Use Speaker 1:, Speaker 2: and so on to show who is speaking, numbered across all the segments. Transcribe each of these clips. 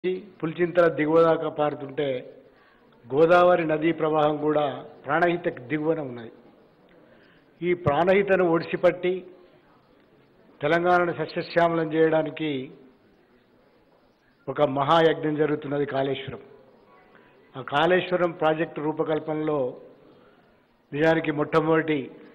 Speaker 1: పులిచింతల దిగువ దాకా పారుతుంటే గోదావరి నదీ ప్రవాహం కూడా ప్రాణహిత దిగువన ఉన్నది ఈ ప్రాణహితను ఒడిసిపట్టి తెలంగాణను సస్యశ్యామలం చేయడానికి ఒక మహాయజ్ఞం జరుగుతున్నది కాళేశ్వరం ఆ కాళేశ్వరం ప్రాజెక్టు రూపకల్పనలో నిజానికి మొట్టమొదటి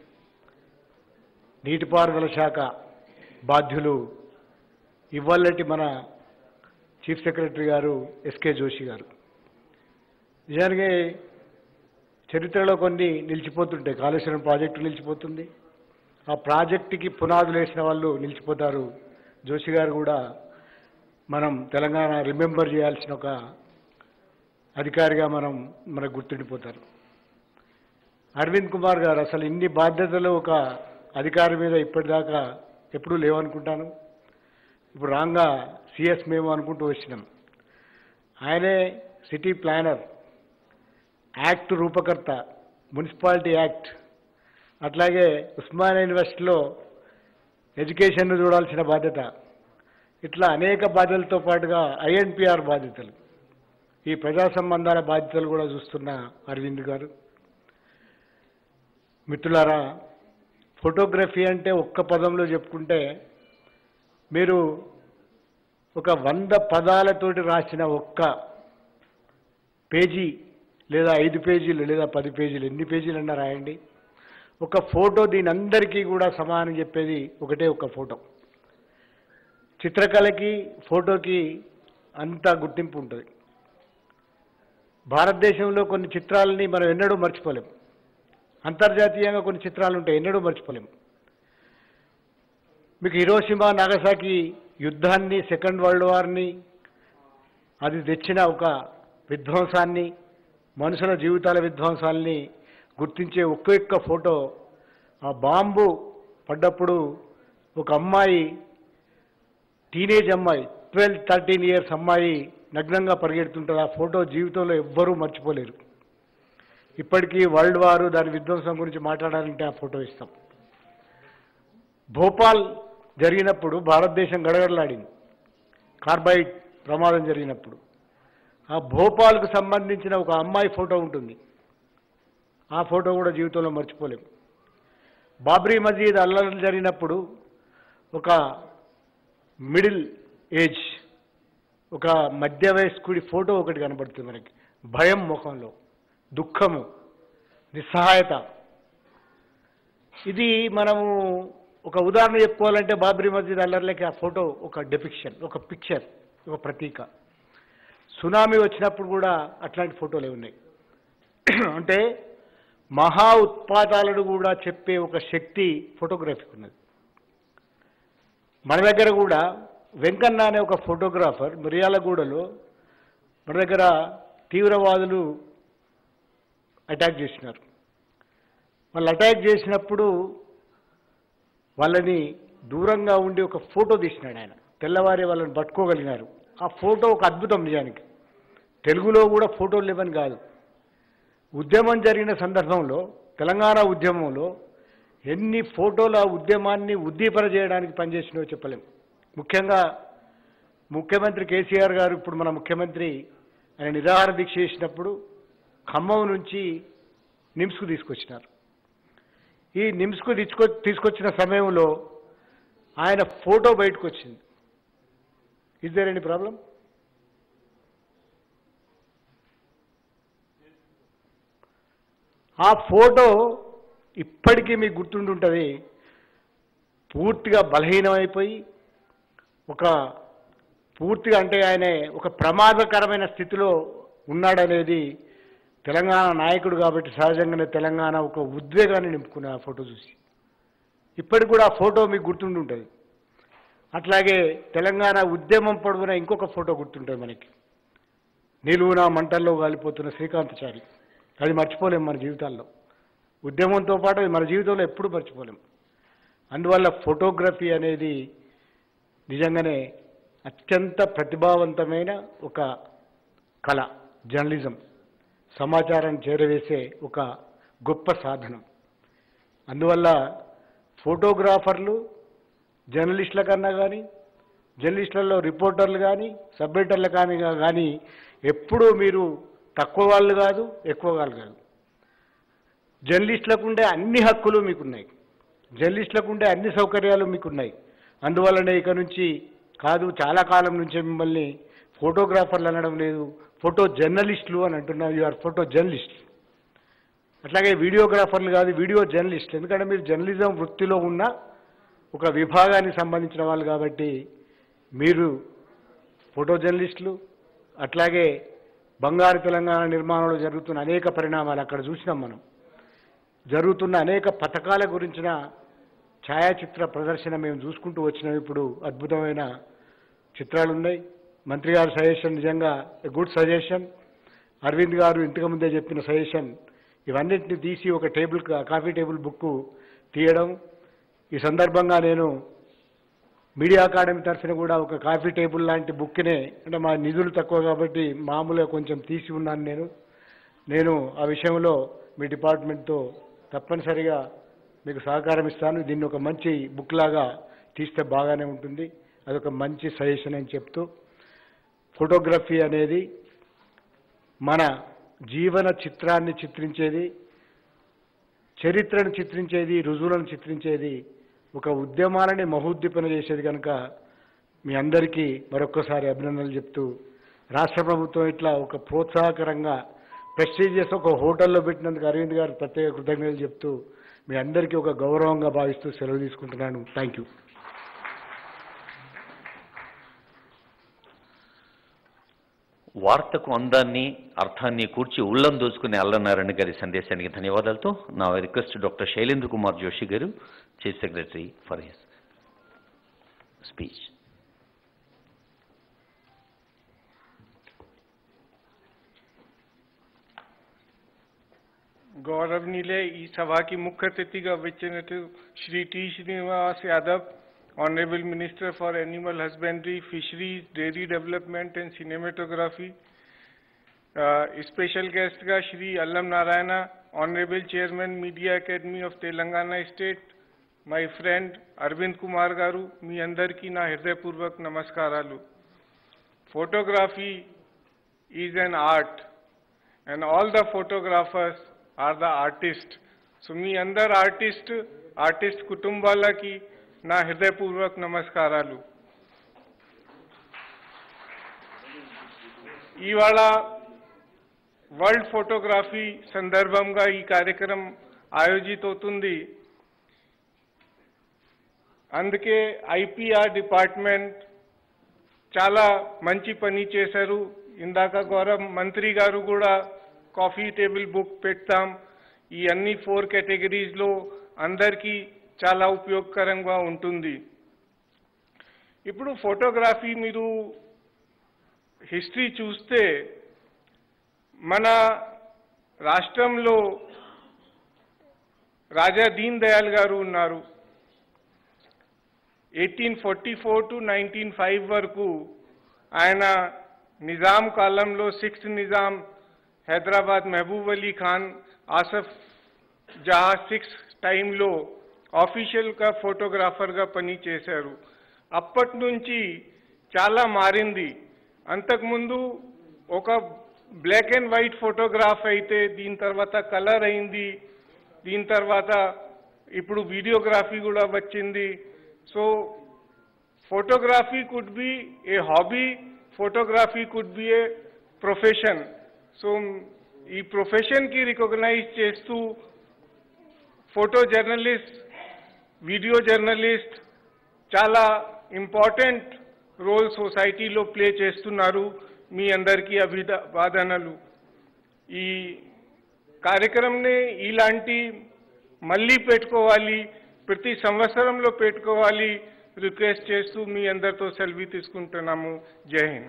Speaker 1: నీటిపారుదల శాఖ బాధ్యులు ఇవ్వాలటి మన చీఫ్ సెక్రటరీ గారు ఎస్కే జోషి గారు నిజానికి చరిత్రలో కొన్ని నిలిచిపోతుంటాయి కాళేశ్వరం ప్రాజెక్టు నిలిచిపోతుంది ఆ ప్రాజెక్టుకి పునాదులు వేసిన వాళ్ళు నిలిచిపోతారు జోషి గారు కూడా మనం తెలంగాణ రిమెంబర్ చేయాల్సిన ఒక అధికారిగా మనం మనకు గుర్తుండిపోతారు అరవింద్ కుమార్ గారు అసలు ఇన్ని బాధ్యతలు ఒక అధికారి మీద ఇప్పటిదాకా ఎప్పుడూ లేవనుకుంటాను ఇప్పుడు రాంగా సిఎస్ మేము అనుకుంటూ వచ్చినాం ఆయనే సిటీ ప్లానర్ యాక్ట్ రూపకర్త మున్సిపాలిటీ యాక్ట్ అట్లాగే ఉస్మానియా యూనివర్సిటీలో ఎడ్యుకేషన్ను చూడాల్సిన బాధ్యత ఇట్లా అనేక బాధ్యతలతో పాటుగా ఐఎన్పిఆర్ బాధ్యతలు ఈ ప్రజా సంబంధాల బాధ్యతలు కూడా చూస్తున్న అరవింద్ గారు మిత్రులారా ఫోటోగ్రఫీ అంటే ఒక్క పదంలో చెప్పుకుంటే మీరు ఒక వంద పదాలతోటి రాసిన ఒక్క పేజీ లేదా ఐదు పేజీలు లేదా పది పేజీలు ఎన్ని పేజీలు అన్నా రాయండి ఒక ఫోటో దీని అందరికీ కూడా సమానం చెప్పేది ఒకటే ఒక ఫోటో చిత్రకళకి ఫోటోకి అంత గుర్తింపు ఉంటుంది భారతదేశంలో కొన్ని చిత్రాలని మనం ఎన్నడూ మర్చిపోలేం అంతర్జాతీయంగా కొన్ని చిత్రాలు ఉంటాయి ఎన్నడూ మర్చిపోలేం మీకు హిరోషిమా నాగసాకి యుద్ధాన్ని సెకండ్ వరల్డ్ వార్ని అది తెచ్చిన ఒక విధ్వంసాన్ని మనుషుల జీవితాల విధ్వంసాల్ని గుర్తించే ఒక్కొక్క ఫోటో ఆ బాంబు పడ్డప్పుడు ఒక అమ్మాయి టీనేజ్ అమ్మాయి ట్వెల్వ్ థర్టీన్ ఇయర్స్ అమ్మాయి నగ్నంగా పరిగెడుతుంటుంది ఆ ఫోటో జీవితంలో ఎవ్వరూ మర్చిపోలేరు ఇప్పటికీ వరల్డ్ వారు దాని విధ్వంసం గురించి మాట్లాడాలంటే ఆ ఫోటో ఇస్తాం భోపాల్ జరిగినప్పుడు భారతదేశం గడగడలాడింది కార్బైడ్ ప్రమాదం జరిగినప్పుడు ఆ భోపాల్కు సంబంధించిన ఒక అమ్మాయి ఫోటో ఉంటుంది ఆ ఫోటో కూడా జీవితంలో మర్చిపోలేము బాబ్రీ మసీద్ అల్లర్లు జరిగినప్పుడు ఒక మిడిల్ ఏజ్ ఒక మధ్య వయస్కుడి ఫోటో ఒకటి కనబడుతుంది మనకి భయం ముఖంలో దుఃఖము నిస్సహాయత ఇది మనము ఒక ఉదాహరణ చెప్పుకోవాలంటే బాబ్రీ మస్జిద్ అల్లర్లకి ఆ ఫోటో ఒక డెపిక్షన్ ఒక పిక్చర్ ఒక ప్రతీక సునామీ వచ్చినప్పుడు కూడా అట్లాంటి ఫోటోలే ఉన్నాయి అంటే మహా ఉత్పాతాలను కూడా చెప్పే ఒక శక్తి ఫోటోగ్రఫీకి ఉన్నది మన దగ్గర కూడా వెంకన్న అనే ఒక ఫోటోగ్రాఫర్ మిర్యాలగూడలో మన దగ్గర తీవ్రవాదులు అటాక్ చేసినారు వాళ్ళు అటాక్ చేసినప్పుడు వాళ్ళని దూరంగా ఉండి ఒక ఫోటో తీసినాడు ఆయన తెల్లవారి వాళ్ళని పట్టుకోగలిగినారు ఆ ఫోటో ఒక అద్భుతం నిజానికి తెలుగులో కూడా ఫోటోలు లేవని కాదు ఉద్యమం జరిగిన సందర్భంలో తెలంగాణ ఉద్యమంలో ఎన్ని ఫోటోలు ఆ ఉద్యమాన్ని ఉద్దీపన చేయడానికి పనిచేసినో చెప్పలేం ముఖ్యంగా ముఖ్యమంత్రి కేసీఆర్ గారు ఇప్పుడు మన ముఖ్యమంత్రి ఆయన నిరాహార దీక్ష చేసినప్పుడు ఖమ్మం నుంచి నిమ్స్కు తీసుకొచ్చినారు ఈ నిమ్స్కు తీసుకొ తీసుకొచ్చిన సమయంలో ఆయన ఫోటో బయటకు వచ్చింది ఇస్ దేర్ ఎనీ ప్రాబ్లం ఆ ఫోటో ఇప్పటికీ మీకు గుర్తుండుంటుంది పూర్తిగా బలహీనమైపోయి ఒక పూర్తిగా అంటే ఆయన ఒక ప్రమాదకరమైన స్థితిలో ఉన్నాడనేది తెలంగాణ నాయకుడు కాబట్టి సహజంగానే తెలంగాణ ఒక ఉద్వేగాన్ని నింపుకునే ఆ ఫోటో చూసి ఇప్పటికి కూడా ఆ ఫోటో మీకు గుర్తుండి ఉంటుంది అట్లాగే తెలంగాణ ఉద్యమం పొడవున ఇంకొక ఫోటో గుర్తుంటుంది మనకి నిలువున మంటల్లో కాలిపోతున్న శ్రీకాంతచారి అది మర్చిపోలేం మన జీవితాల్లో ఉద్యమంతో పాటు అది మన జీవితంలో ఎప్పుడూ మర్చిపోలేం అందువల్ల ఫోటోగ్రఫీ అనేది నిజంగానే అత్యంత ప్రతిభావంతమైన ఒక కళ జర్నలిజం సమాచారాన్ని చేరవేసే ఒక గొప్ప సాధనం అందువల్ల ఫోటోగ్రాఫర్లు జర్నలిస్టుల కన్నా కానీ జర్నలిస్టులలో రిపోర్టర్లు కానీ సబ్ ఎడిటర్లు కానీ కానీ ఎప్పుడూ మీరు తక్కువ వాళ్ళు కాదు ఎక్కువ వాళ్ళు కాదు జర్నలిస్టులకు ఉండే అన్ని హక్కులు మీకున్నాయి జర్నలిస్టులకు ఉండే అన్ని సౌకర్యాలు మీకున్నాయి అందువల్లనే ఇక నుంచి కాదు చాలా కాలం నుంచే మిమ్మల్ని ఫోటోగ్రాఫర్లు అనడం లేదు ఫోటో జర్నలిస్టులు అని అంటున్నాం యు ఆర్ ఫోటో జర్నలిస్ట్ అట్లాగే వీడియోగ్రాఫర్లు కాదు వీడియో జర్నలిస్ట్ ఎందుకంటే మీరు జర్నలిజం వృత్తిలో ఉన్న ఒక విభాగానికి సంబంధించిన వాళ్ళు కాబట్టి మీరు ఫోటో జర్నలిస్టులు అట్లాగే బంగారు తెలంగాణ నిర్మాణంలో జరుగుతున్న అనేక పరిణామాలు అక్కడ చూసినాం మనం జరుగుతున్న అనేక పథకాల గురించిన ఛాయాచిత్ర ప్రదర్శన మేము చూసుకుంటూ వచ్చినాం ఇప్పుడు అద్భుతమైన చిత్రాలు ఉన్నాయి మంత్రి గారి సజెషన్ నిజంగా గుడ్ సజెషన్ అరవింద్ గారు ఇంతకు ముందే చెప్పిన సజెషన్ ఇవన్నింటిని తీసి ఒక టేబుల్ కాఫీ టేబుల్ బుక్ తీయడం ఈ సందర్భంగా నేను మీడియా అకాడమీ తరఫున కూడా ఒక కాఫీ టేబుల్ లాంటి బుక్నే అంటే మా నిధులు తక్కువ కాబట్టి మామూలుగా కొంచెం తీసి ఉన్నాను నేను నేను ఆ విషయంలో మీ డిపార్ట్మెంట్తో తప్పనిసరిగా మీకు సహకారం ఇస్తాను దీన్ని ఒక మంచి బుక్ లాగా తీస్తే బాగానే ఉంటుంది అదొక మంచి సజెషన్ అని చెప్తూ ఫోటోగ్రఫీ అనేది మన జీవన చిత్రాన్ని చిత్రించేది చరిత్రను చిత్రించేది రుజువులను చిత్రించేది ఒక ఉద్యమాలని మహోద్దీపన చేసేది కనుక మీ అందరికీ మరొక్కసారి అభినందనలు చెప్తూ రాష్ట్ర ప్రభుత్వం ఇట్లా ఒక ప్రోత్సాహకరంగా ప్రెస్టీజియస్ ఒక హోటల్లో పెట్టినందుకు అరవింద్ గారు ప్రత్యేక కృతజ్ఞతలు చెప్తూ మీ అందరికీ ఒక గౌరవంగా భావిస్తూ సెలవు తీసుకుంటున్నాను థ్యాంక్ యూ
Speaker 2: వార్తకు అందాన్ని అర్థాన్ని కూర్చి ఉల్లం దోచుకునే అల్లనారాయణ గారి సందేశానికి ధన్యవాదాలతో నా రిక్వెస్ట్ డాక్టర్ శైలేంద్ర కుమార్ జోషి గారు chief secretary for his speech
Speaker 3: गौरवनीय ई सभा की मुख्य अतिथि का विचेनेटिव Shri T Srinivas Yadav honourable minister for animal husbandry fisheries dairy development and cinematography special guest का Shri Allam Narayana honourable chairman media academy of Telangana state my friend Arvind Kumar గారు మీ అందరికీ నా హృదయపూర్వక నమస్కారాలు photography is an art and all the photographers are the artist. So మీ అందరు artist artist కుటుంబాలకి నా హృదయపూర్వక నమస్కారాలు ఇవాళ వరల్డ్ ఫోటోగ్రఫీ సందర్భంగా ఈ కార్యక్రమం ఆయోజిత అవుతుంది అందుకే ఐపీఆర్ డిపార్ట్మెంట్ చాలా మంచి పని చేశారు ఇందాక గౌరవ్ మంత్రి గారు కూడా కాఫీ టేబుల్ బుక్ పెడతాం ఈ అన్ని ఫోర్ కేటగిరీస్లో అందరికీ చాలా ఉపయోగకరంగా ఉంటుంది ఇప్పుడు ఫోటోగ్రఫీ మీరు హిస్టరీ చూస్తే మన రాష్ట్రంలో రాజా దీన్ దయాల్ గారు ఉన్నారు eighteen forty four to nineteen five వరకు ఆయన నిజాం కాలంలో సిక్స్త్ నిజాం హైదరాబాద్ మహబూబ్ అలీ ఖాన్ ఆసఫ్ జహా సిక్స్ టైంలో ఆఫీషియల్గా ఫోటోగ్రాఫర్గా పని చేశారు అప్పటి నుంచి చాలా మారింది అంతకుముందు ఒక బ్లాక్ అండ్ వైట్ ఫోటోగ్రాఫ్ అయితే దీని తర్వాత కలర్ అయింది దీని తర్వాత ఇప్పుడు వీడియోగ్రఫీ కూడా వచ్చింది so photography could be a hobby photography could be a profession so ఈ ప్రొఫెషన్కి రికగ్నైజ్ చేస్తూ ఫోటో జర్నలిస్ట్ వీడియో జర్నలిస్ట్ చాలా ఇంపార్టెంట్ రోల్ సొసైటీలో ప్లే చేస్తున్నారు మీ అందరికీ అభివాదనలు ఈ కార్యక్రమంని ఇలాంటి మళ్ళీ పెట్టుకోవాలి ప్రతి సంవత్సరంలో పెట్టుకోవాలి రిక్వెస్ట్ చేస్తూ మీ అందరితో సెల్ఫీ తీసుకుంటున్నాము జై హింద్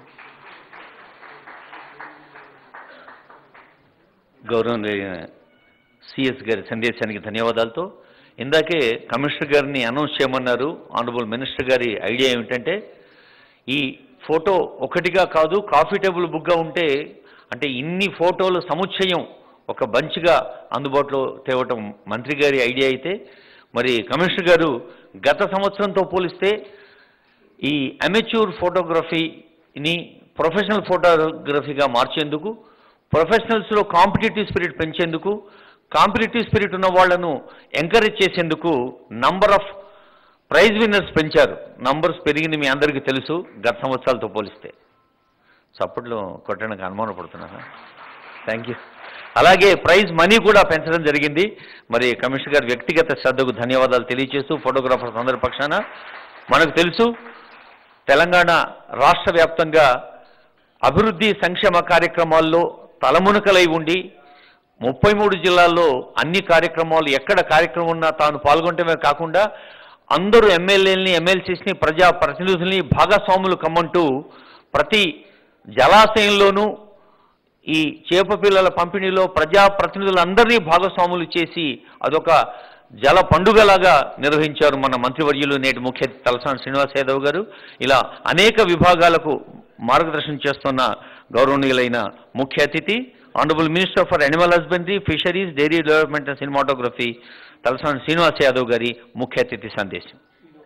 Speaker 2: గౌరవనీయ సిఎస్ గారి సందేశానికి ధన్యవాదాలతో ఇందాకే కమిషనర్ గారిని అనౌన్స్ చేయమన్నారు ఆనరబుల్ మినిస్టర్ గారి ఐడియా ఏమిటంటే ఈ ఫోటో ఒకటిగా కాదు కాఫీ టేబుల్ బుక్గా ఉంటే అంటే ఇన్ని ఫోటోల సముచ్చయం ఒక బంచ్గా అందుబాటులో తేవటం మంత్రి గారి ఐడియా అయితే మరి కమిషనర్ గారు గత సంవత్సరంతో పోలిస్తే ఈ అమెచ్యూర్ ఫోటోగ్రఫీని ప్రొఫెషనల్ ఫోటోగ్రఫీగా మార్చేందుకు ప్రొఫెషనల్స్లో కాంపిటేటివ్ స్పిరిట్ పెంచేందుకు కాంపిటేటివ్ స్పిరిట్ ఉన్న వాళ్ళను ఎంకరేజ్ చేసేందుకు నంబర్ ఆఫ్ ప్రైజ్ విన్నర్స్ పెంచారు నంబర్స్ పెరిగింది మీ అందరికీ తెలుసు గత సంవత్సరాలతో పోలిస్తే చప్పట్లో కొట్టడానికి అనుమానం పడుతున్నాను థ్యాంక్ యూ అలాగే ప్రైజ్ మనీ కూడా పెంచడం జరిగింది మరి కమిషనర్ గారి వ్యక్తిగత శ్రద్ధకు ధన్యవాదాలు తెలియజేస్తూ ఫోటోగ్రాఫర్స్ అందరి పక్షాన మనకు తెలుసు తెలంగాణ రాష్ట్ర వ్యాప్తంగా అభివృద్ధి సంక్షేమ కార్యక్రమాల్లో తలమునకలై ఉండి ముప్పై మూడు జిల్లాల్లో అన్ని కార్యక్రమాలు ఎక్కడ కార్యక్రమం ఉన్నా తాను పాల్గొనటమే కాకుండా అందరూ ఎమ్మెల్యేలని ఎమ్మెల్సీస్ని ప్రజా ప్రతినిధుల్ని భాగస్వాములు కమ్మంటూ ప్రతి జలాశయంలోనూ ఈ చేప పిల్లల పంపిణీలో ప్రజా ప్రతినిధులందరినీ భాగస్వాములు చేసి అదొక జల పండుగలాగా నిర్వహించారు మన మంత్రివర్యులు నేటి ముఖ్య అతిథి తలసాని శ్రీనివాస్ యాదవ్ గారు ఇలా అనేక విభాగాలకు మార్గదర్శనం చేస్తున్న గౌరవనీయులైన ముఖ్య అతిథి honourable minister for animal husbandry fisheries dairy development and cinematography Talasani Srinivas Yadav గారి ముఖ్య అతిథి సందేశం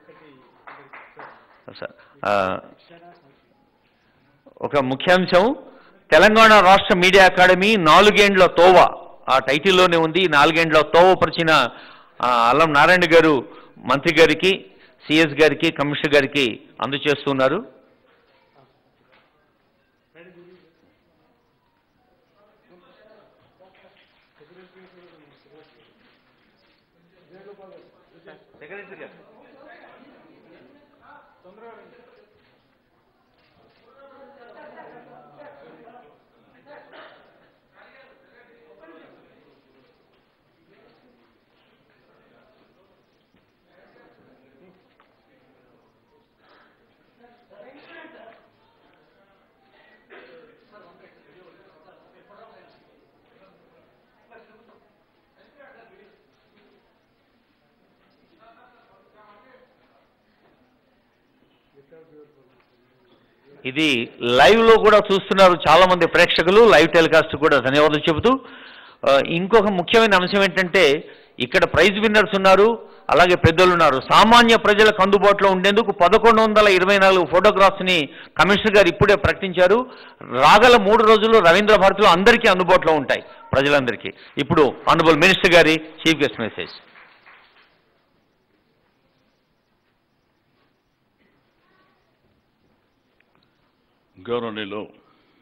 Speaker 2: సార్ ఆ, ఒక ముఖ్యాంశం తెలంగాణ రాష్ట్ర మీడియా అకాడమీ నాలుగేండ్ల తోవ ఆ టైటిల్లోనే ఉంది నాలుగేండ్ల తోవ పరిచిన ఆ, అల్లం నారాయణ గారు మంత్రి గారికి సిఎస్ గారికి కమిషనర్ గారికి అందజేస్తున్నారు ఇది లైవ్ లో కూడా చూస్తున్నారు చాలా మంది ప్రేక్షకులు లైవ్ టెలికాస్ట్ కూడా ధన్యవాదాలు చెబుతూ ఆ, ఇంకొక ముఖ్యమైన అంశం ఏంటంటే ఇక్కడ ప్రైజ్ విన్నర్స్ ఉన్నారు అలాగే పెద్దలు ఉన్నారు సామాన్య ప్రజలకు అందుబాటులో ఉండేందుకు పదకొండు వందల ఇరవై నాలుగు ఫోటోగ్రాఫ్స్ ని కమిషనర్ గారు ఇప్పుడే ప్రకటించారు రాగల మూడు రోజుల్లో రవీంద్ర భారతిలో అందరికీ అందుబాటులో ఉంటాయి ప్రజలందరికీ ఇప్పుడు ఆనరబుల్ మినిస్టర్ గారి చీఫ్ గెస్ట్ మెసేజ్
Speaker 4: గౌరవనీయులు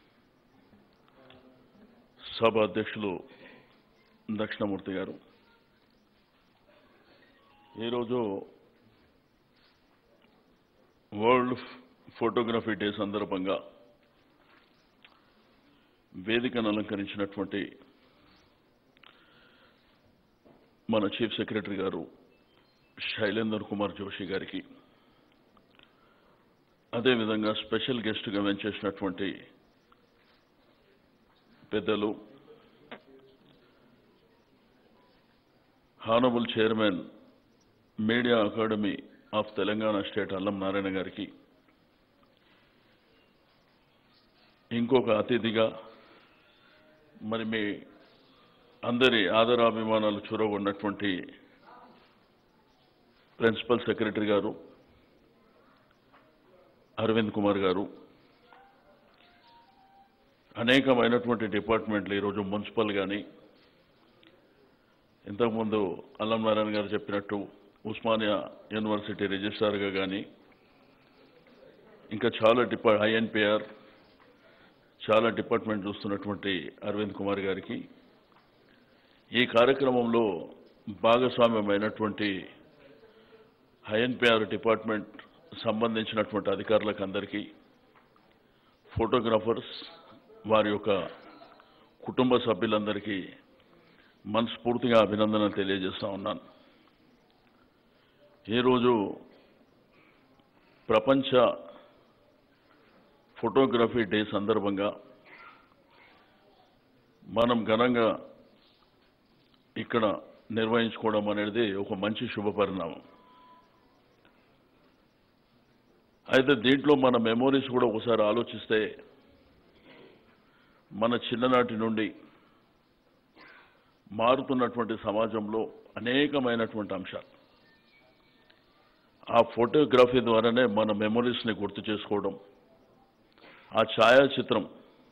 Speaker 4: సభ అధ్యక్షులు దక్షిణమూర్తి గారు ఈరోజు వరల్డ్ ఫోటోగ్రఫీ డే సందర్భంగా వేదికను అలంకరించినటువంటి మన చీఫ్ సెక్రటరీ గారు శైలేందర్ కుమార్ జోషి గారికి అదేవిధంగా స్పెషల్ గెస్ట్గా వెంచేసినటువంటి పెద్దలు honourable chairman media academy of Telangana state Allam Narayana గారికి ఇంకొక అతిథిగా మరి మీ అందరి ఆదరాభిమానాలు చూరగొన్నటువంటి ప్రిన్సిపల్ సెక్రటరీ గారు అరవింద్ కుమార్ గారు అనేకమైనటువంటి డిపార్ట్మెంట్లు ఈరోజు మున్సిపల్ కానీ ఇంతకుముందు అల్లం నారాయణ గారు చెప్పినట్టు ఉస్మానియా యూనివర్సిటీ రిజిస్ట్రార్గా కానీ ఇంకా చాలా డిపా ఐఎన్పిఆర్ చాలా డిపార్ట్మెంట్ చూస్తున్నటువంటి అరవింద్ కుమార్ గారికి ఈ కార్యక్రమంలో భాగస్వామ్యమైనటువంటి ఐఎన్పిఆర్ డిపార్ట్మెంట్ సంబంధించినటువంటి అధికారులకు అందరికీ ఫోటోగ్రాఫర్స్ వారి యొక్క కుటుంబ సభ్యులందరికీ మనస్ఫూర్తిగా అభినందనలు తెలియజేస్తా ఉన్నాను ఈరోజు ప్రపంచ ఫోటోగ్రఫీ డే సందర్భంగా మనం ఘనంగా ఇక్కడ నిర్వహించుకోవడం అనేది ఒక మంచి శుభ పరిణామం అయితే దీంట్లో మన మెమోరీస్ కూడా ఒకసారి ఆలోచిస్తే మన చిన్ననాటి నుండి మారుతున్నటువంటి సమాజంలో అనేకమైనటువంటి అంశాలు ఆ ఫోటోగ్రఫీ ద్వారానే మన మెమొరీస్ని గుర్తు చేసుకోవడం ఆ ఛాయాచిత్రం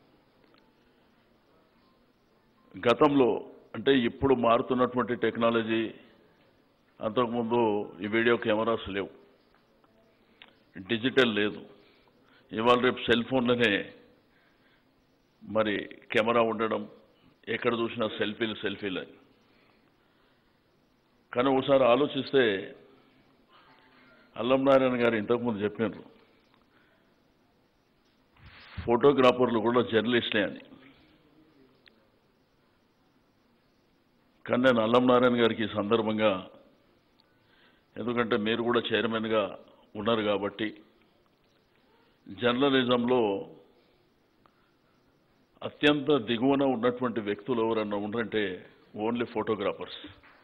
Speaker 4: గతంలో అంటే ఇప్పుడు మారుతున్నటువంటి టెక్నాలజీ అంతకుముందు ఈ వీడియో కెమెరాస్ లేవు డిజిటల్ లేదు ఇవాళ రేపు సెల్ ఫోన్లోనే మరి కెమెరా ఉండడం ఎక్కడ చూసినా సెల్ఫీలు సెల్ఫీలు అని కానీ ఒకసారి ఆలోచిస్తే అల్లం నారాయణ గారు ఇంతకుముందు చెప్పినారు ఫోటోగ్రాఫర్లు కూడా జర్నలిస్టే అని కానీ నేను అల్లం నారాయణ గారికి ఈ సందర్భంగా ఎందుకంటే మీరు కూడా చైర్మన్గా ఉన్నారు కాబట్టి జర్నలిజంలో అత్యంత దిగువన ఉన్నటువంటి వ్యక్తులు ఎవరన్నా ఉన్నారంటే ఓన్లీ ఫోటోగ్రాఫర్స్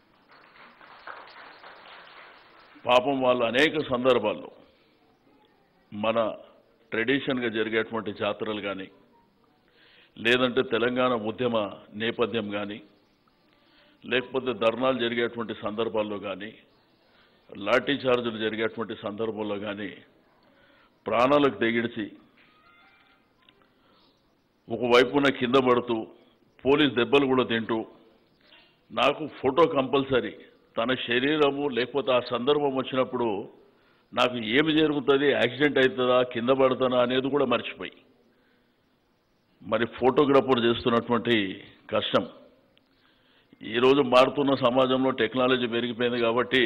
Speaker 4: పాపం వాళ్ళు అనేక సందర్భాల్లో మన ట్రెడిషన్గా జరిగేటువంటి జాతరలు కానీ లేదంటే తెలంగాణ ఉద్యమ నేపథ్యం కానీ లేకపోతే ధర్నాలు జరిగేటువంటి సందర్భాల్లో కానీ లాఠీ చార్జీలు జరిగేటువంటి సందర్భంలో కానీ ప్రాణాలకు తెగిడిచి ఒకవైపున కింద పడుతూ పోలీస్ దెబ్బలు కూడా తింటూ నాకు ఫోటో కంపల్సరీ తన శరీరము లేకపోతే ఆ సందర్భం వచ్చినప్పుడు నాకు ఏమి జరుగుతుంది యాక్సిడెంట్ అవుతుందా కింద పడుతుందా అనేది కూడా మర్చిపోయి మరి ఫోటోగ్రాఫర్ చేస్తున్నటువంటి కష్టం ఈరోజు మారుతున్న సమాజంలో టెక్నాలజీ పెరిగిపోయింది కాబట్టి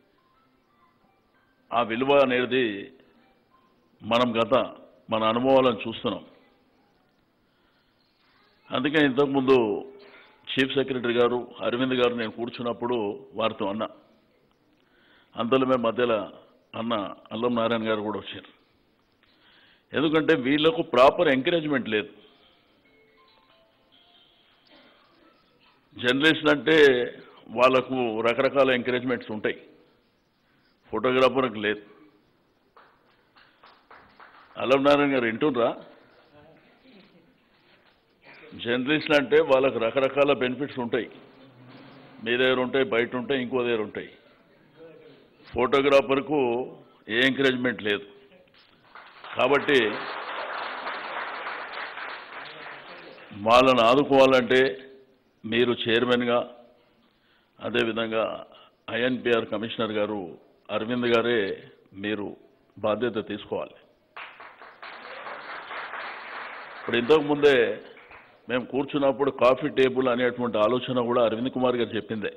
Speaker 4: ఆ విలువ అనేది మనం గత మన అనుభవాలను చూస్తున్నాం అందుకే ఇంతకుముందు చీఫ్ సెక్రటరీ గారు అరవింద్ గారు నేను కూర్చున్నప్పుడు వారితో అన్న అంతలో మేము మధ్యలో అన్న అల్లం నారాయణ గారు కూడా వచ్చారు ఎందుకంటే వీళ్ళకు ప్రాపర్ ఎంకరేజ్మెంట్ లేదు జర్నలిస్ట్ అంటే వాళ్ళకు రకరకాల ఎంకరేజ్మెంట్స్ ఉంటాయి ఫోటోగ్రాఫర్కి లేదు అల్లం నారాయణ గారు వింటుండ్రా జర్నలిస్టులు అంటే వాళ్ళకు రకరకాల బెనిఫిట్స్ ఉంటాయి మీ దగ్గర ఉంటాయి బయట ఉంటాయి ఇంకో దగ్గర ఉంటాయి ఫోటోగ్రాఫర్కు ఏ ఎంకరేజ్మెంట్ లేదు కాబట్టి వాళ్ళని ఆదుకోవాలంటే మీరు చైర్మన్గా అదేవిధంగా ఐఎన్పిఆర్ కమిషనర్ గారు అరవింద్ గారే మీరు బాధ్యత తీసుకోవాలి ఇప్పుడు ఇంతకు ముందే మేము కూర్చున్నప్పుడు కాఫీ టేబుల్ అనేటువంటి ఆలోచన కూడా అరవింద్ కుమార్ గారు చెప్పిందే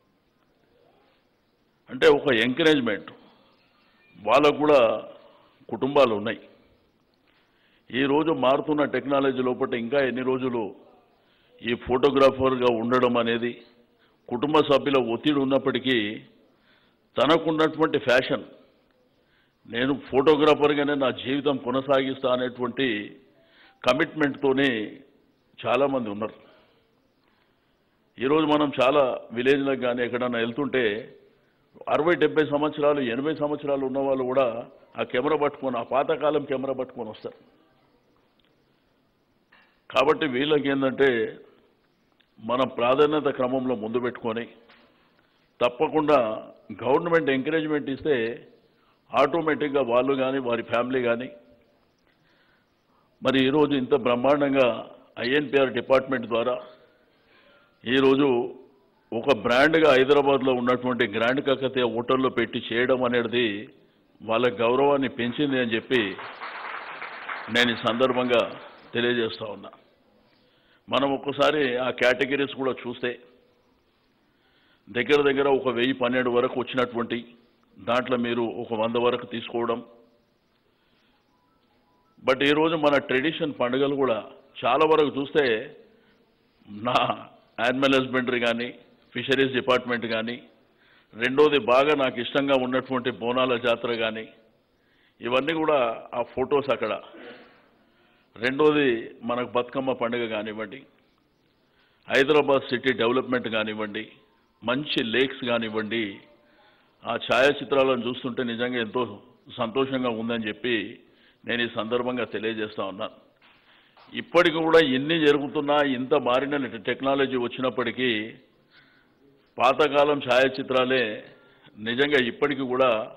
Speaker 4: అంటే ఒక ఎంకరేజ్మెంట్ వాళ్ళకు కూడా కుటుంబాలు ఉన్నాయి ఈ రోజు మారుతున్న టెక్నాలజీ లోపల ఇంకా ఎన్ని రోజులు ఈ ఫోటోగ్రాఫర్గా ఉండడం అనేది కుటుంబ సభ్యుల ఒత్తిడి ఉన్నప్పటికీ తనకున్నటువంటి ఫ్యాషన్ నేను ఫోటోగ్రాఫర్గానే నా జీవితం కొనసాగిస్తా అనేటువంటి కమిట్మెంట్తోనే చాలామంది ఉన్నారు ఈరోజు మనం చాలా విలేజ్లకు కానీ ఎక్కడన్నా వెళ్తుంటే అరవై డెబ్బై సంవత్సరాలు ఎనభై సంవత్సరాలు ఉన్న వాళ్ళు కూడా ఆ కెమెరా పట్టుకొని ఆ పాతకాలం కెమెరా పట్టుకొని వస్తారు కాబట్టి వీళ్ళకి ఏంటంటే మనం ప్రాధాన్యత క్రమంలో ముందు పెట్టుకొని తప్పకుండా గవర్నమెంట్ ఎంకరేజ్మెంట్ ఇస్తే ఆటోమేటిక్గా వాళ్ళు కానీ వారి ఫ్యామిలీ కానీ మరి ఈరోజు ఇంత బ్రహ్మాండంగా ఐఎన్పిఆర్ డిపార్ట్మెంట్ ద్వారా ఈరోజు ఒక బ్రాండ్గా హైదరాబాద్లో ఉన్నటువంటి గ్రాండ్ కాకతీయ హోటల్లో పెట్టి చేయడం అనేది వాళ్ళ గౌరవాన్ని పెంచింది అని చెప్పి నేను ఈ సందర్భంగా తెలియజేస్తా ఉన్నా మనం ఒక్కసారి ఆ కేటగిరీస్ కూడా చూస్తే దగ్గర దగ్గర ఒక వెయ్యి పన్నెండు వరకు వచ్చినటువంటి దాంట్లో మీరు ఒక వంద వరకు తీసుకోవడం బట్ ఈరోజు మన ట్రెడిషన్ పండుగలు కూడా చాలా వరకు చూస్తే నా యానిమల్ హస్బెండరీ కానీ ఫిషరీస్ డిపార్ట్మెంట్ కానీ రెండోది బాగా నాకు ఇష్టంగా ఉన్నటువంటి బోనాల జాతర కానీ ఇవన్నీ కూడా ఆ ఫొటోస్ అక్కడ రెండోది మనకు బతుకమ్మ పండుగ కానివ్వండి హైదరాబాద్ సిటీ డెవలప్మెంట్ కానివ్వండి మంచి లేక్స్ కానివ్వండి ఆ ఛాయాచిత్రాలను చూస్తుంటే నిజంగా ఎంతో సంతోషంగా ఉందని చెప్పి నేను ఈ సందర్భంగా తెలియజేస్తా ఉన్నాను ఇప్పటికి కూడా ఎన్ని జరుగుతున్నా ఇంత మారిన టెక్నాలజీ వచ్చినప్పటికీ పాతకాలం ఛాయాచిత్రాలే నిజంగా ఇప్పటికీ కూడా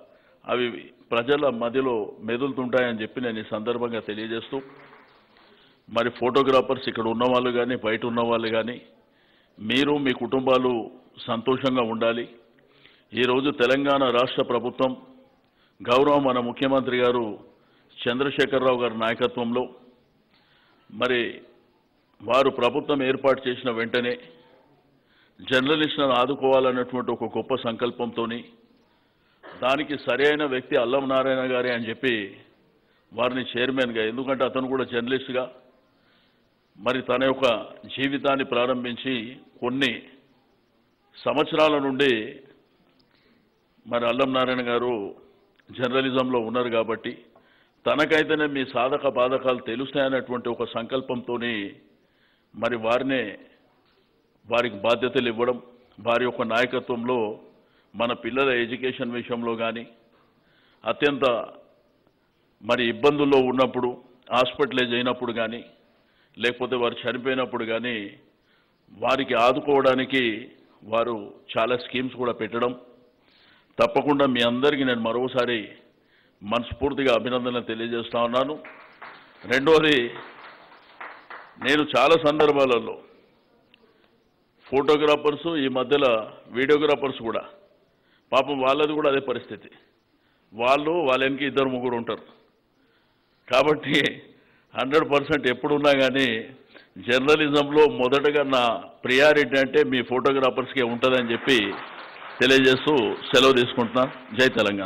Speaker 4: అవి ప్రజల మధ్యలో మెదులుతుంటాయని చెప్పి నేను ఈ సందర్భంగా తెలియజేస్తూ మరి ఫోటోగ్రాఫర్స్ ఇక్కడ ఉన్న వాళ్ళు కానీ బయట ఉన్న వాళ్ళు కానీ మీరు మీ కుటుంబాలు సంతోషంగా ఉండాలి ఈరోజు తెలంగాణ రాష్ట్ర ప్రభుత్వం గౌరవ మన ముఖ్యమంత్రి గారు చంద్రశేఖరరావు గారి నాయకత్వంలో మరి వారు ప్రభుత్వం ఏర్పాటు చేసిన వెంటనే జర్నలిస్టులను ఆదుకోవాలన్నటువంటి ఒక గొప్ప సంకల్పంతో దానికి సరైన వ్యక్తి అల్లం నారాయణ గారే అని చెప్పి వారిని చైర్మన్గా ఎందుకంటే అతను కూడా జర్నలిస్ట్గా మరి తన యొక్క జీవితాన్ని ప్రారంభించి కొన్ని సంవత్సరాల నుండి మరి అల్లం నారాయణ గారు జర్నలిజంలో ఉన్నారు కాబట్టి తనకైతేనే మీ సాధక బాధకాలు తెలుస్తాయనేటువంటి ఒక సంకల్పంతో మరి వారినే వారికి బాధ్యతలు ఇవ్వడం వారి యొక్క నాయకత్వంలో మన పిల్లల ఎడ్యుకేషన్ విషయంలో కానీ అత్యంత మరి ఇబ్బందుల్లో ఉన్నప్పుడు హాస్పిటలైజ్ అయినప్పుడు కానీ లేకపోతే వారు చనిపోయినప్పుడు కానీ వారికి ఆదుకోవడానికి వారు చాలా స్కీమ్స్ కూడా పెట్టడం తప్పకుండా మీ అందరికీ నేను మరోసారి మనస్ఫూర్తిగా అభినందనలు తెలియజేస్తా ఉన్నాను రెండోది నేను చాలా సందర్భాలలో ఫోటోగ్రాఫర్స్ ఈ మధ్యలో వీడియోగ్రాఫర్స్ కూడా పాపం వాళ్ళది కూడా అదే పరిస్థితి వాళ్ళు వాళ్ళ వెనక ఇద్దరు ముగ్గురు ఉంటారు కాబట్టి హండ్రెడ్ పర్సెంట్ ఎప్పుడున్నా కానీ జర్నలిజంలో మొదటగా నా ప్రియారిటీ అంటే మీ ఫోటోగ్రాఫర్స్కే ఉంటుందని చెప్పి తెలియజేస్తూ సెలవు తీసుకుంటున్నాను జై తెలంగాణ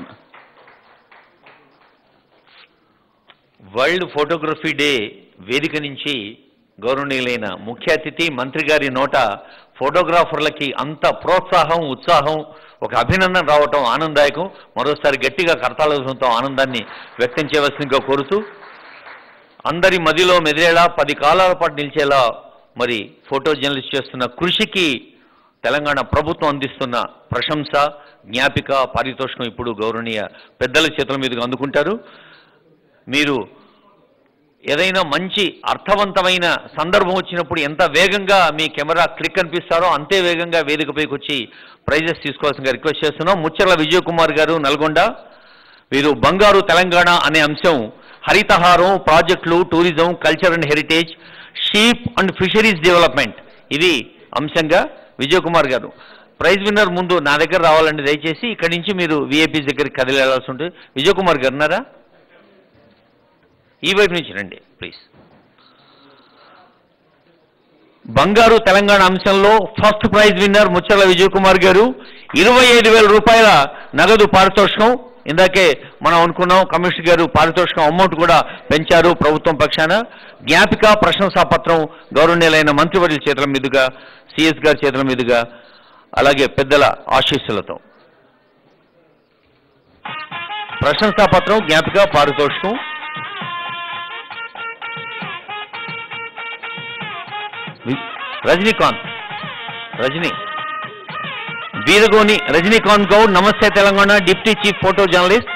Speaker 2: వరల్డ్ ఫోటోగ్రఫీ డే వేదిక నుంచి గౌరవనీయులైన ముఖ్య అతిథి మంత్రి గారి నోట ఫోటోగ్రాఫర్లకి అంత ప్రోత్సాహం ఉత్సాహం ఒక అభినందన రావటం ఆనందదాయకం మరోసారి గట్టిగా కర్తాలతో ఆనందాన్ని వ్యక్తం చేయవలసిందిగా కోరుతూ అందరి మదిలో మెదిలేలా పది కాలాల పాటు నిలిచేలా మరి ఫోటో జర్నలిస్ట్ చేస్తున్న కృషికి తెలంగాణ ప్రభుత్వం అందిస్తున్న ప్రశంస జ్ఞాపిక పారితోషికం ఇప్పుడు గౌరవనీయ పెద్దల చేతుల మీదుగా అందుకుంటారు మీరు ఏదైనా మంచి అర్థవంతమైన సందర్భం వచ్చినప్పుడు ఎంత వేగంగా మీ కెమెరా క్లిక్ అనిపిస్తారో అంతే వేగంగా వేదికపైకి వచ్చి ప్రైజెస్ తీసుకోవాల్సిందిగా రిక్వెస్ట్ చేస్తున్నాం ముచ్చర్ల విజయ్ కుమార్ గారు నల్గొండ వీరు బంగారు తెలంగాణ అనే అంశం హరితహారం ప్రాజెక్టులు tourism culture and heritage sheep and fisheries development ఇది అంశంగా విజయ్ కుమార్ గారు ప్రైజ్ విన్నర్ ముందు నా దగ్గర రావాలండి దయచేసి ఇక్కడి నుంచి మీరు విఐపీ దగ్గరికి కదిలి వెళ్ళాల్సి ఉంటుంది విజయ్ కుమార్ గారు ఉన్నారా ఈ వైపు నుంచి రండి ప్లీజ్ బంగారు తెలంగాణ అంశంలో first prize winner Mucharla Vijay Kumar గారు ఇరవై ఐదు వేల రూపాయల నగదు పారితోషికం ఇందాకే మనం అనుకున్నాం కమిషనర్ గారు పారితోషికం అమౌంట్ కూడా పెంచారు ప్రభుత్వం పక్షాన జ్ఞాపిక ప్రశంసాపత్రం గౌరవనీయులైన మంత్రివర్యుల చేతుల మీదుగా సిఎస్ గారి చేతుల మీదుగా అలాగే పెద్దల ఆశీస్సులతో ప్రశంసాపత్రం జ్ఞాపిక పారితోషికం వి- Rajinikanth Rajani వీరగోని Rajinikanth Goud Namaste Telangana deputy chief photo journalist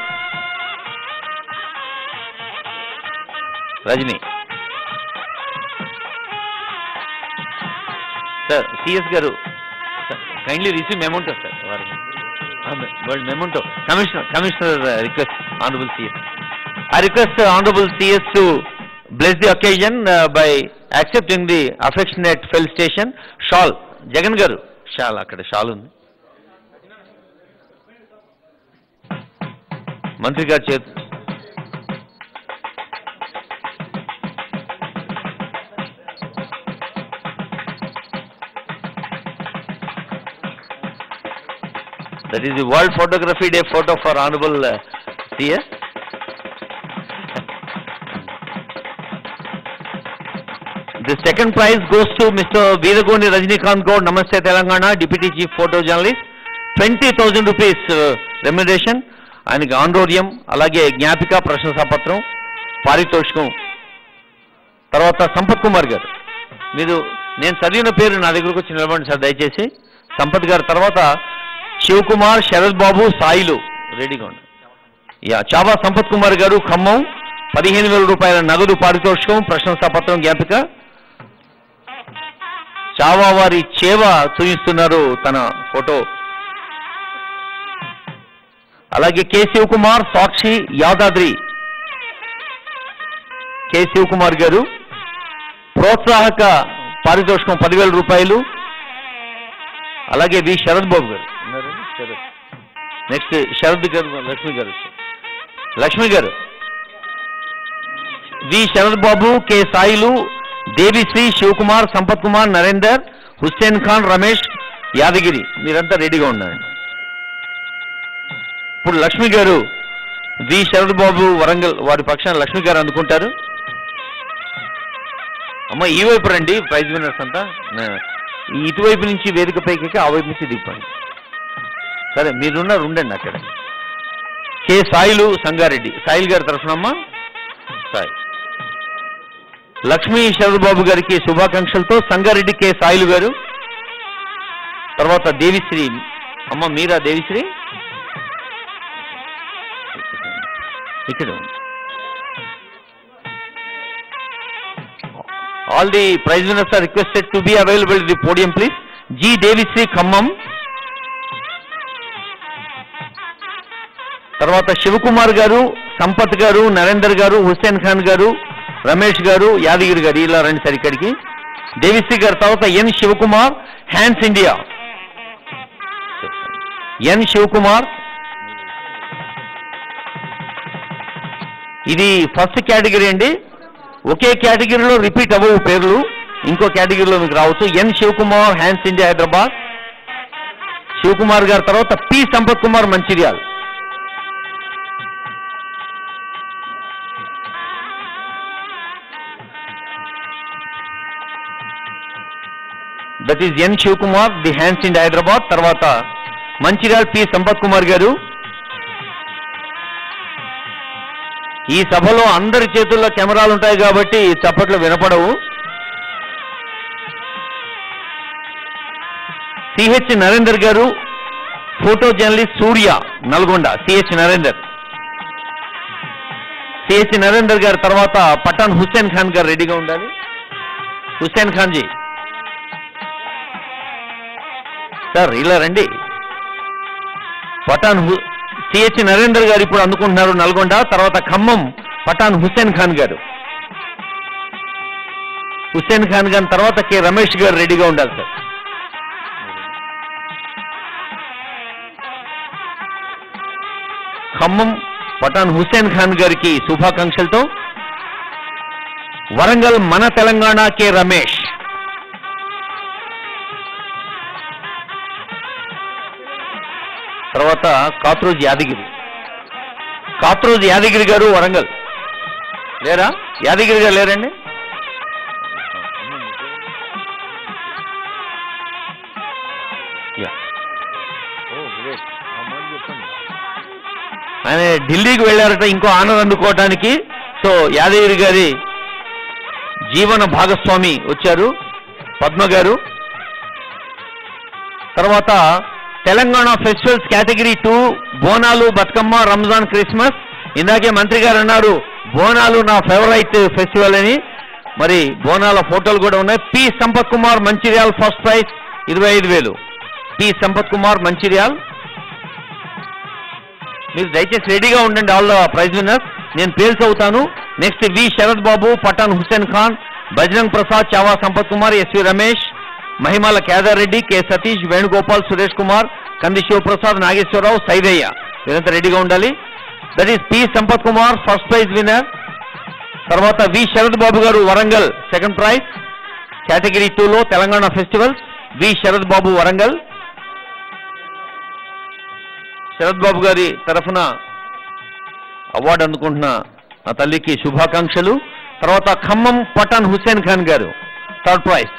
Speaker 2: Rajini sir CS గారు కైండ్లీ రిసీవ్ మెమౌంటో సార్ వారికి world memento commissioner commissioner request honourable CS I request the Honorable CS to bless the occasion uh, by accepting the affectionate felicitation. Shawl, Jagan గారు shawl అక్కడ shawl ఉంది మంత్రి గారి చేతి That is the World Photography Day photo for Honorable uh, CS. The second prize goes to Mr. Veeragoni Rajnikant Gaur, Namaste Telangana, Deputy Chief Photo Journalist. 20,000 rupees uh, remuneration. ఆయనకి ఆందోర్యం అలాగే జ్ఞాపిక ప్రశంసాపత్రం పారితోషికం తర్వాత సంపత్ కుమార్ గారు మీరు నేను చదివిన పేరు నా దగ్గరకు వచ్చి నిలబడండి సార్ దయచేసి సంపత్ గారు తర్వాత శివకుమార్ శరత్ బాబు సాయిలు రెడీగా ఉండండి యా చావా సంపత్ కుమార్ గారు ఖమ్మం పదిహేను వేల రూపాయల నగదు పారితోషికం ప్రశంసాపత్రం జ్ఞాపిక చావా వారి చేవ చూపిస్తున్నారు తన ఫోటో అలాగే కె శివకుమార్ సాక్షి యాదాద్రి కె శివకుమార్ గారు ప్రోత్సాహక పారితోషికం పదివేల రూపాయలు అలాగే వి శరద్ బాబు గారు ఉన్నారండి? శరద్ నెక్స్ట్ శరద్ గారు లక్ష్మి గారు వచ్చారు. లక్ష్మి గారు వి శరద్ బాబు కె సాయిలు దేవిశ్రీ శివకుమార్ సంపత్ కుమార్ నరేందర్ హుస్సేన్ ఖాన్ రమేష్ యాదగిరి మీరంతా రెడీగా ఉండండి ఇప్పుడు లక్ష్మి గారు వి శరద్ బాబు వరంగల్ వారి పక్షాన లక్ష్మి గారు అందుకుంటారు అమ్మ ఈ వైపు రండి ప్రైజ్ విన్నర్స్ అంతా నా- ఈ ఇటువైపు నుంచి వేదిక పైకి ఆ వైపు నుంచి దింపండి సరే మీరున్నారు ఉండండి అక్కడ కె సాయిలు సంగారెడ్డి సాయిల్ గారి తరఫునమ్మా సాయి లక్ష్మీ శరద్ బాబు గారికి శుభాకాంక్షలతో సంగారెడ్డి కె సాయిలు గారు తర్వాత దేవిశ్రీ అమ్మ మీరా దేవిశ్రీ ఇక్కడ all the prize winners are requested to be available the podium please G Devisri Khammam తర్వాత శివకుమార్ గారు సంపత్ గారు నరేందర్ గారు హుస్సేన్ ఖాన్ గారు రమేష్ గారు యాదగిరి గారు ఇలా రండి సార్ ఇక్కడికి దేవిశ్రీ గారు తర్వాత N Shivakumar hands India N Shivakumar ఇది ఫస్ట్ కేటగిరీ అండి ఒకే కేటగిరీలో రిపీట్ అవ్వవు పేర్లు ఇంకో కేటగిరీలో మీకు రావచ్చు N Shivakumar hands India Hyderabad Shivakumar గారి తర్వాత P Sampath Kumar Mancherial that is N Shivakumar the hands India Hyderabad తర్వాత మంచిర్యాల్ పి సంపత్ కుమార్ గారు ఈ సభలో అందరి చేతుల్లో కెమెరాలు ఉంటాయి కాబట్టి చప్పట్లు వినపడవు సిహెచ్ నరేందర్ గారు photo journalist Surya Nalgonda CH Narender CH Narender గారి తర్వాత పఠాన్ హుస్సేన్ ఖాన్ గారు రెడీగా ఉండాలి హుస్సేన్ ఖాన్ జీ సార్ ఇలా రండి పఠాన్ హు సిహెచ్ నరేందర్ గారు ఇప్పుడు అందుకుంటున్నారు నల్గొండ తర్వాత ఖమ్మం పఠాన్ హుస్సేన్ ఖాన్ గారు హుస్సేన్ ఖాన్ గారి తర్వాత కె రమేష్ గారు రెడీగా ఉండాలి సార్ ఖమ్మం పఠాన్ హుస్సేన్ ఖాన్ గారికి శుభాకాంక్షలతో వరంగల్ మన తెలంగాణ కె రమేష్ తర్వాత కాత్రోజ్ యాదగిరి కాత్రోజ్ యాదగిరి గారు వరంగల్ లేరా యాదగిరి గారు లేరండి యా. ఆయన ఢిల్లీకి వెళ్ళారట ఇంకో ఆనందం అందుకోవటానికి సో యాదగిరి గారి జీవన భాగస్వామి వచ్చారు పద్మ గారు తర్వాత Telangana festivals category two Bonalu Bathukamma Ramzan Christmas ఇందాకే మంత్రి గారు అన్నారు బోనాలు నా ఫేవరైట్ ఫెస్టివల్ అని మరి బోనాల ఫోటోలు కూడా ఉన్నాయి P Sampath Kumar Mancherial first prize ఇరవై ఐదు వేలు పి సంపత్ కుమార్ మంచిర్యాల్ మీరు దయచేసి రెడీగా ఉండండి ఆల్ ద ప్రైజ్ విన్నర్స్ నేను పేరు చదువుతాను next V Sharath Babu Pathan Hussain Khan Bajrang Prasad Chava Sampath Kumar SV Ramesh Mahimala Kedar Reddy K Satish Venugopal Suresh Kumar Kandi Shivaprasad Nageswararao Saidaiah వీరంతా రెడీగా ఉండాలి that is P Sampath Kumar first prize winner తర్వాత వి శరత్ బాబు గారు వరంగల్ సెకండ్ ప్రైజ్ కేటగిరీ టూలో తెలంగాణ ఫెస్టివల్స్ వి శరత్ బాబు వరంగల్ శరత్ బాబు గారి తరఫున అవార్డు అందుకుంటున్న నా తల్లికి శుభాకాంక్షలు తర్వాత ఖమ్మం పఠాన్ హుస్సేన్ ఖాన్ గారు థర్డ్ ప్రైజ్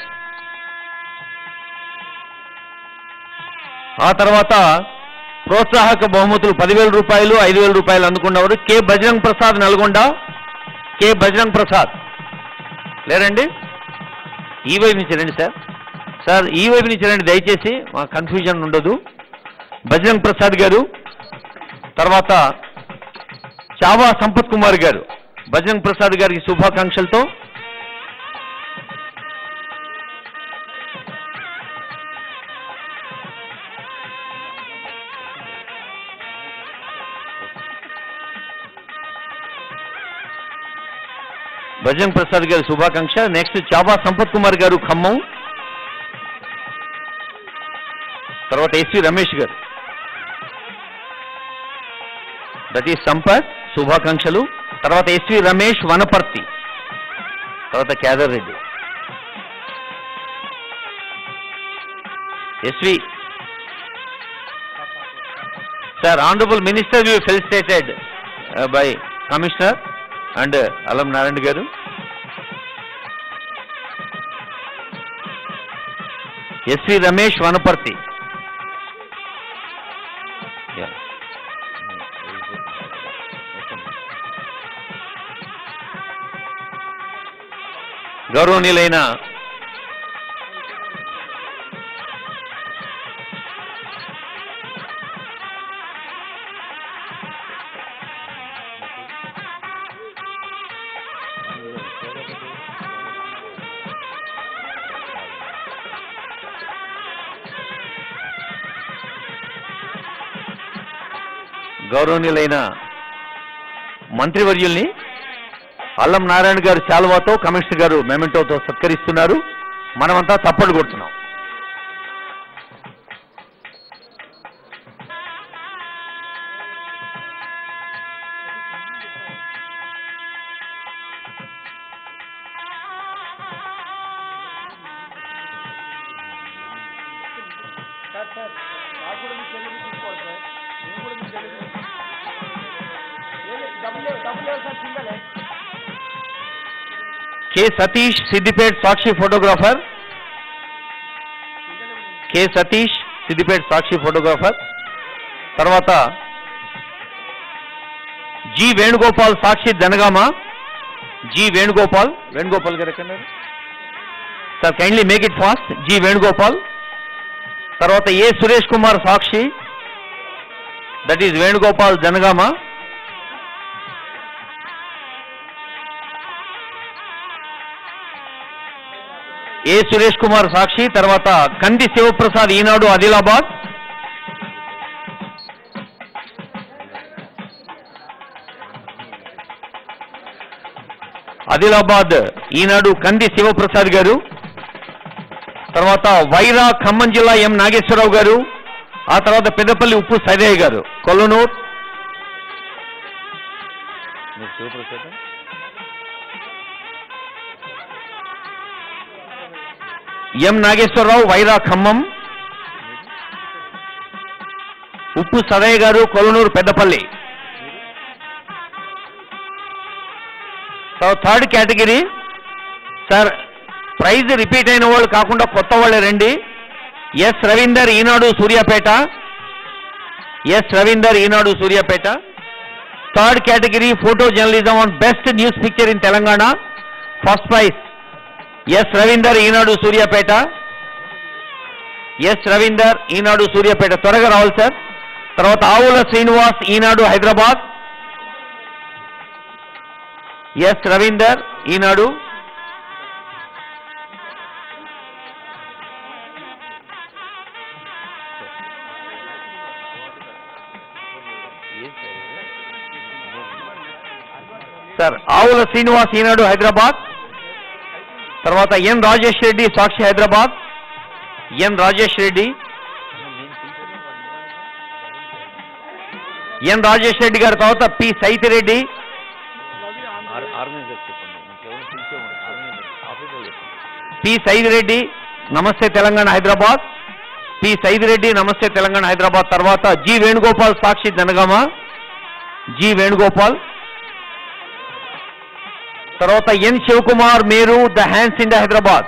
Speaker 2: ఆ తర్వాత ప్రోత్సాహక బహుమతులు పదివేల రూపాయలు ఐదు వేల రూపాయలు అందుకున్నవారు కె బజరంగ్ ప్రసాద్ నల్గొండ కె బజరంగ్ ప్రసాద్ లేరండి ఈ వైపు నుంచి రండి సార్ సార్ ఈ వైపు నుంచి రండి దయచేసి మా కన్ఫ్యూజన్ ఉండదు బజరంగ్ ప్రసాద్ గారు తర్వాత చావా సంపత్ కుమార్ గారు బజరంగ్ ప్రసాద్ గారికి శుభాకాంక్షలతో భజన్ ప్రసాద్ గారి శుభాకాంక్ష నెక్స్ట్ చాబా సంపత్ కుమార్ గారు ఖమ్మం తర్వాత ఎస్వి రమేష్ గారు దట్ ఈస్ సంపత్ శుభాకాంక్షలు తర్వాత ఎస్వి రమేష్ వనపర్తి తర్వాత Kedar Reddy SV sir honourable minister you felicitated by commissioner and Alam Narayana గారు ఎస్వి రమేష్ వనపర్తి Yeah. గౌరవనీయులైన గౌరవనీయులైన మంత్రివర్యుల్ని అల్లం నారాయణ గారు శాలువాతో కమిషనర్ గారు మెమెంటోతో సత్కరిస్తున్నారు మనమంతా తప్పడు కొడుతున్నాం K Satish Siddipet Sakshi photographer K Satish Siddipet Sakshi photographer తర్వాత జి వేణుగోపాల్ సాక్షి జనగామ జి వేణుగోపాల్ వేణుగోపాల్ గారు ఎక్కడున్నారు sir kindly make it fast G Venugopal తర్వాత A Suresh Kumar Sakshi that is Venugopal Janagama A Suresh Kumar Sakshi తర్వాత కంది శివప్రసాద్ ఈనాడు ఆదిలాబాద్ ఆదిలాబాద్ ఈనాడు కంది శివప్రసాద్ గారు తర్వాత వైరా ఖమ్మం జిల్లా ఎం నాగేశ్వరరావు గారు ఆ తర్వాత పెద్దపల్లి ఉప్పు సైదయ్య గారు కొల్లనూర్ శివప్రసాద్ ఎం నాగేశ్వరరావు వైరా ఖమ్మం ఉప్పు సదయ్య గారు Kolanuru Peddapalli so third category sir prize repeat అయిన వాళ్ళు కాకుండా కొత్త వాళ్ళే రండి S Ravinder Eenadu Suryapet S Ravinder Eenadu Suryapet third category photo journalism on best news picture in Telangana first prize S Ravinder Eenadu Suryapet S Ravinder Eenadu Suryapet త్వరగా రావాలి సార్ తర్వాత ఆవుల శ్రీనివాస్ ఈనాడు హైదరాబాద్ ఎస్ రవీందర్ ఈనాడు సార్ ఆవుల శ్రీనివాస్ ఈనాడు హైదరాబాద్ తర్వాత ఎన్ రాజేష్ రెడ్డి సాక్షి హైదరాబాద్ ఎన్ రాజేష్ రెడ్డి ఎన్ రాజేష్ రెడ్డి గారి తర్వాత పి సైతిరెడ్డి పి సైదిరెడ్డి నమస్తే తెలంగాణ హైదరాబాద్ పి సైదిరెడ్డి నమస్తే తెలంగాణ హైదరాబాద్ తర్వాత జి వేణుగోపాల్ సాక్షి జనగామ జి వేణుగోపాల్ తర్వాత N Shivakumar Meru the hands India Hyderabad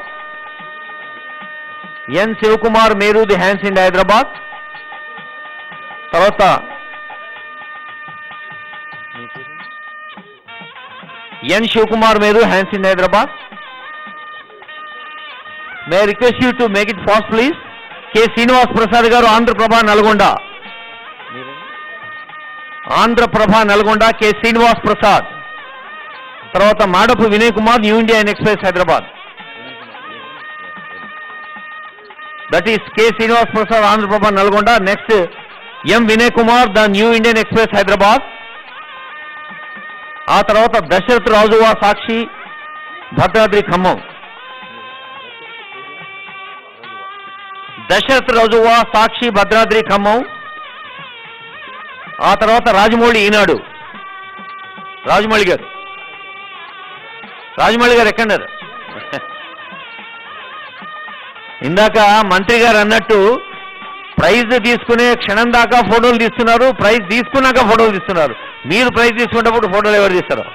Speaker 2: N Shivakumar Meru the hands India Hyderabad తర్వాత N Shivakumar Meru hands in Hyderabad may request you to make it fast please K Srinivas Prasad గారు ఆంధ్రప్రభ నల్గొండ ఆంధ్రప్రభ నల్గొండ కె శ్రీనివాస్ ప్రసాద్ తర్వాత Madapu Vinay Kumar New Indian Express Hyderabad that is K Srinivas Prasad Andhraprabha Nalgonda next M Vinay Kumar the New Indian Express Hyderabad ఆ తర్వాత దశరథ్ రాజువా సాక్షి భద్రాద్రి ఖమ్మం దశరథ్ రజువా సాక్షి భద్రాద్రి ఖమ్మం ఆ తర్వాత రాజమౌళి ఈనాడు రాజమౌళి గారు రాజమౌళి గారు ఎక్కడన్నారు ఇందాక మంత్రి గారు అన్నట్టు ప్రైజ్ తీసుకునే క్షణం దాకా ఫోటోలు తీస్తున్నారు ప్రైజ్ తీసుకున్నాక ఫోటోలు తీస్తున్నారు మీరు ప్రైజ్ తీసుకునేటప్పుడు ఫోటోలు ఎవరు తీస్తారు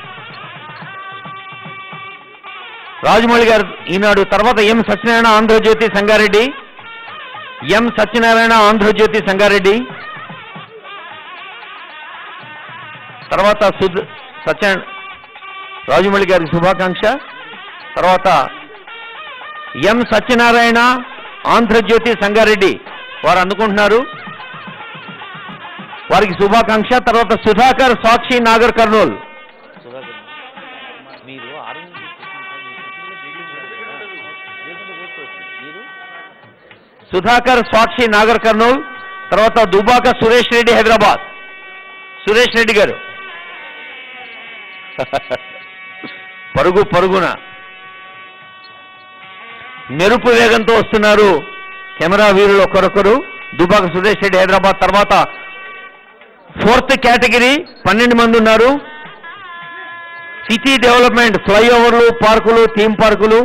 Speaker 2: రాజమౌళి గారు ఈనాడు తర్వాత ఎం సత్యనారాయణ ఆంధ్రజ్యోతి సంగారెడ్డి ఎం సత్యనారాయణ ఆంధ్రజ్యోతి సంగారెడ్డి తర్వాత సుద్ సత్య రాజమౌళి గారికి శుభాకాంక్ష తర్వాత ఎం సత్యనారాయణ ఆంధ్రజ్యోతి సంగారెడ్డి వారు అందుకుంటున్నారు వారికి శుభాకాంక్ష తర్వాత సుధాకర్ సాక్షి నాగర్ కర్నూల్ సుధాకర్ సాక్షి నాగర్ కర్నూల్ తర్వాత దుబాక సురేష్ రెడ్డి హైదరాబాద్ సురేష్ రెడ్డి గారు పరుగు పరుగున మెరుపు వేగంతో వస్తున్నారు కెమెరా వీరులు ఒకరొకరు దుబాక సురేష్ రెడ్డి హైదరాబాద్ తర్వాత ఫోర్త్ కేటగిరీ పన్నెండు మంది ఉన్నారు సిటీ డెవలప్మెంట్ ఫ్లైఓవర్లు పార్కులు థీమ్ పార్కులు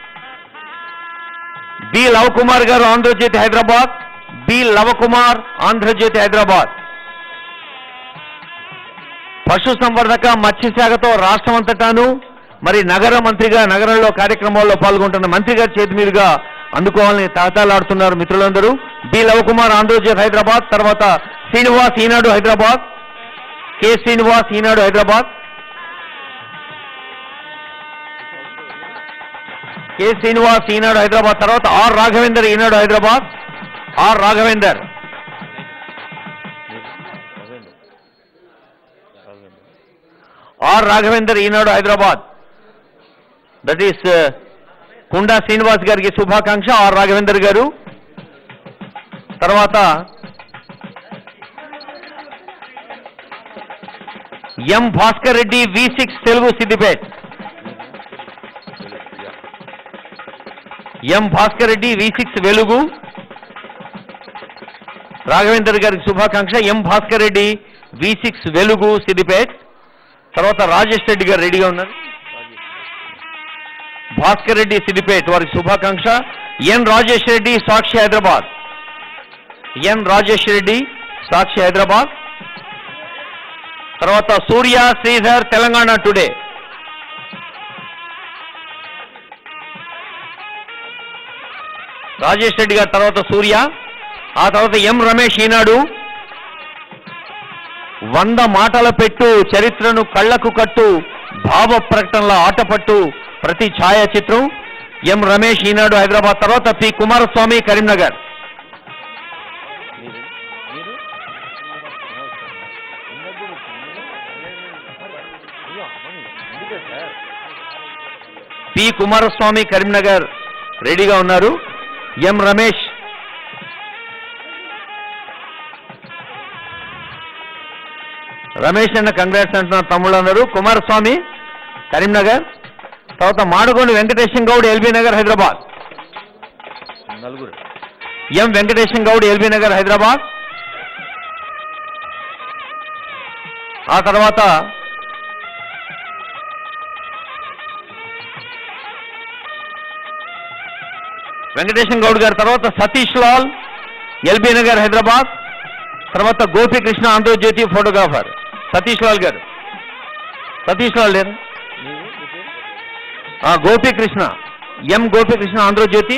Speaker 2: బి లవ్ కుమార్ గారు ఆంధ్రజ్యోతి హైదరాబాద్ బి లవకుమార్ ఆంధ్రజ్యోతి హైదరాబాద్ పశు సంవర్ధక మత్స్యశాఖతో రాష్ట్రం అంతటాను మరి నగర మంత్రిగా నగరంలో కార్యక్రమాల్లో పాల్గొంటున్న మంత్రి గారి చేతి మీదుగా అందుకోవాలని తాతాలాడుతున్నారు మిత్రులందరూ బి లవకుమార్ ఆంధ్రజ్యోతి హైదరాబాద్ తర్వాత శ్రీనివాస్ ఈనాడు హైదరాబాద్ కె శ్రీనివాస్ ఈనాడు హైదరాబాద్ కె శ్రీనివాస్ ఈనాడు హైదరాబాద్ తర్వాత R Raghavender Eenadu Hyderabad R Raghavender R Raghavender Eenadu Hyderabad that is Kunda Srinivas గారికి శుభాకాంక్ష ఆర్ రాఘవేందర్ గారు తర్వాత M Bhaskar Reddy V six Telugu Siddipet M Bhaskar Reddy V six Velugu Raghavender గారికి శుభాకాంక్ష M Bhaskar Reddy V six Velugu Siddipet తర్వాత రాజేష్ రెడ్డి గారు రెడీగా ఉన్నారు భాస్కర్ రెడ్డి సిద్దిపేట్ వారికి శుభాకాంక్ష ఎన్ రాజేష్ రెడ్డి సాక్షి హైదరాబాద్ ఎన్ రాజేష్ రెడ్డి సాక్షి హైదరాబాద్ తర్వాత సూర్య శ్రీధర్ తెలంగాణ టుడే రాజేష్ రెడ్డి గారి తర్వాత సూర్య ఆ తర్వాత ఎం రమేష్ ఈనాడు వంద మాటల పెట్టు చరిత్రను కళ్ళకు కట్టు భావ ప్రకటనల ఆటపట్టు ప్రతి ఛాయాచిత్రం ఎం రమేష్ ఈనాడు హైదరాబాద్ తర్వాత పి కుమారస్వామి కరీంనగర్ పి కుమారస్వామి కరీంనగర్ రెడీగా ఉన్నారు ఎం రమేష్ రమేష్ అన్న కంగ్రాట్స్ అంటున్నారు తమ్ముళ్ళు అందరూ కుమారస్వామి కరీంనగర్ తర్వాత మాడగొండ వెంకటేశం గౌడ్ ఎల్బీ నగర్ హైదరాబాద్ నలుగురు ఎం వెంకటేశం గౌడ్ ఎల్బీ నగర్ హైదరాబాద్ ఆ తర్వాత వెంకటేశం గౌడ్ గారి తర్వాత సతీష్ లాల్ ఎల్బీ నగర్ హైదరాబాద్ తర్వాత గోపీకృష్ణ ఆంధ్రజ్యోతి ఫోటోగ్రాఫర్ సతీష్ లాల్ గారు సతీష్ లాల్ లేరు ఆ, Gopikrishna M Gopikrishna Andhrajyothy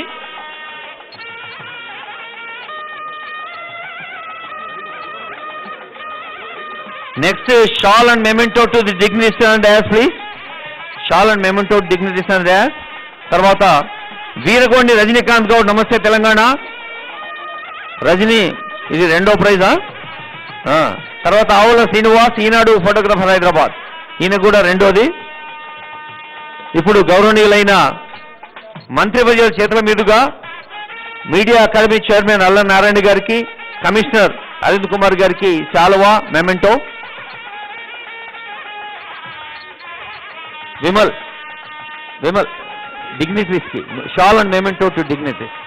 Speaker 2: next shawl and memento to the dignities and dais please shawl and memento dignities and dais తర్వాత వీరగోండి రజనీకాంత్ గౌడ్ నమస్తే తెలంగాణ రజనీ ఇది రెండో ప్రైజా ఆ, తర్వాత ఆవుల శ్రీనివాస్ ఈనాడు ఫోటోగ్రాఫర్ హైదరాబాద్ ఈయన కూడా రెండోది ఇప్పుడు గౌరవనీయులైన మంత్రి ప్రజల చేతుల మీదుగా మీడియా అకాడమీ చైర్మన్ అల్ల నారాయణ గారికి కమిషనర్ అరవింద్ కుమార్ గారికి చాలువా మెమెంటో విమల్ విమల్ డిగ్నిటరీస్కి shawl and memento to dignitaries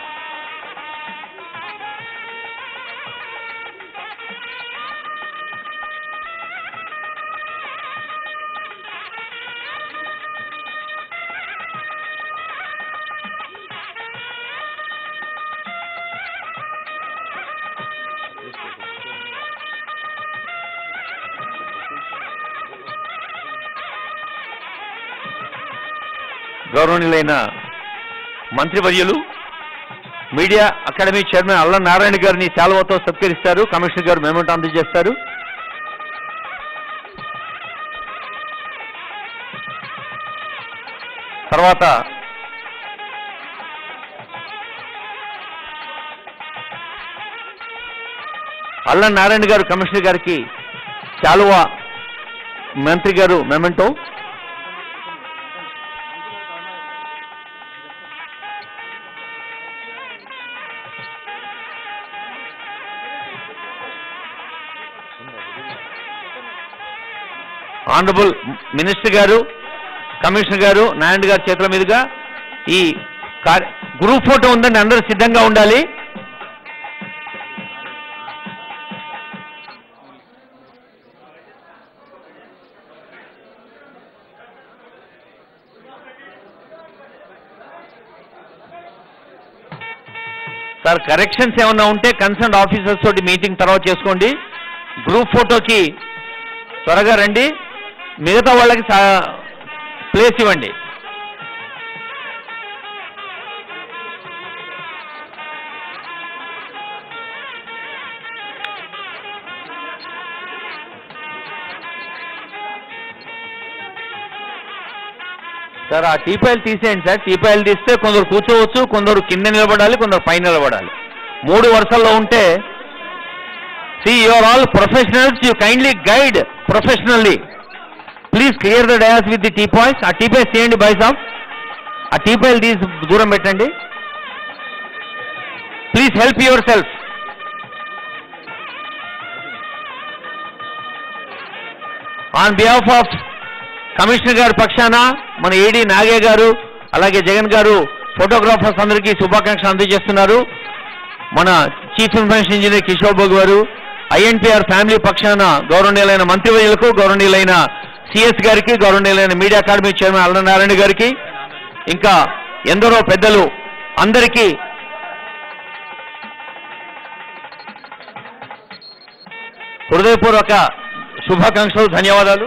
Speaker 2: గౌరవనీయులైన మంత్రివర్యులు మీడియా అకాడమీ చైర్మన్ అల్ల నారాయణ గారిని శాలువతో సత్కరిస్తారు కమిషనర్ గారు మెమెంట్ అందజేస్తారు తర్వాత అల్ల నారాయణ గారు కమిషనర్ గారికి శాలువ మంత్రి గారు మెమెంటో ఆనరబుల్ మినిస్టర్ గారు కమిషనర్ గారు నారాయణ గారి చేతుల మీదుగా ఈ కార్య- గ్రూప్ ఫోటో ఉందండి అందరూ సిద్ధంగా ఉండాలి సార్ కరెక్షన్స్ ఏమన్నా ఉంటే కన్సర్న్ ఆఫీసర్స్ తోటి మీటింగ్ తర్వాత చేసుకోండి గ్రూప్ ఫోటోకి త్వరగా రండి మిగతా వాళ్ళకి సా- ప్లేస్ ఇవ్వండి సార్ ఆ టీపాయిలు తీసేయండి సార్ టీపాయిలు తీస్తే కొందరు కూర్చోవచ్చు కొందరు కింద నిలబడాలి కొందరు పైన నిలబడాలి మూడు వరుసల్లో ఉంటే see your all professionals you kindly guide professionally please clear the dais with the tea points ఆ టీ పాయింట్స్ చేయండి బాయ్స్ ఆఫ్ ఆ టీ పాయిల్ తీసి దూరం పెట్టండి please help yourself on behalf of commissioner గారి పక్షాన మన ఏడీ నాగే గారు అలాగే జగన్ గారు ఫోటోగ్రాఫర్స్ అందరికీ శుభాకాంక్షలు అందజేస్తున్నారు మన chief information engineer Kishore Babu గారు ఐఎన్పిఆర్ ఫ్యామిలీ పక్షాన గౌరవనీయులైన మంత్రివర్యులకు గౌరవనీయులైన సిఎస్ గారికి గౌరవనీయులైన మీడియా అకాడమీ చైర్మన్ అల్ల నారాయణ గారికి ఇంకా ఎందరో పెద్దలు అందరికీ హృదయపూర్వక శుభాకాంక్షలు ధన్యవాదాలు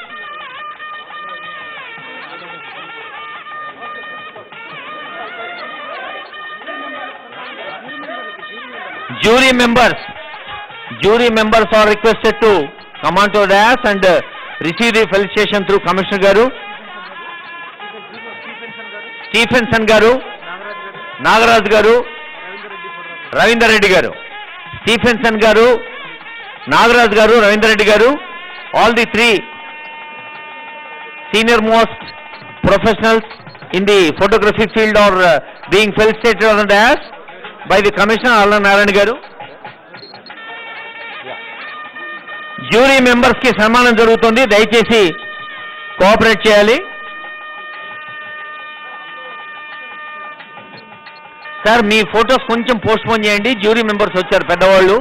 Speaker 2: jury members jury members are requested to come on to dais and uh, receive the felicitation through commissioner garu Stephenson గారు నాగరాజు గారు రవీందర్ రెడ్డి గారు స్టీఫెన్సన్ గారు నాగరాజు గారు రవీందర్ రెడ్డి గారు all the three senior most professionals in the photography field are uh, being felicitated on the dais by the commissioner Alla Narayan garu. Jury members కి సన్మానం జరుగుతుంది దయచేసి కోఆపరేట్ చేయాలి సార్ మీ ఫొటోస్ కొంచెం పోస్ట్ పోన్ చేయండి జ్యూరీ మెంబర్స్ వచ్చారు పెద్దవాళ్ళు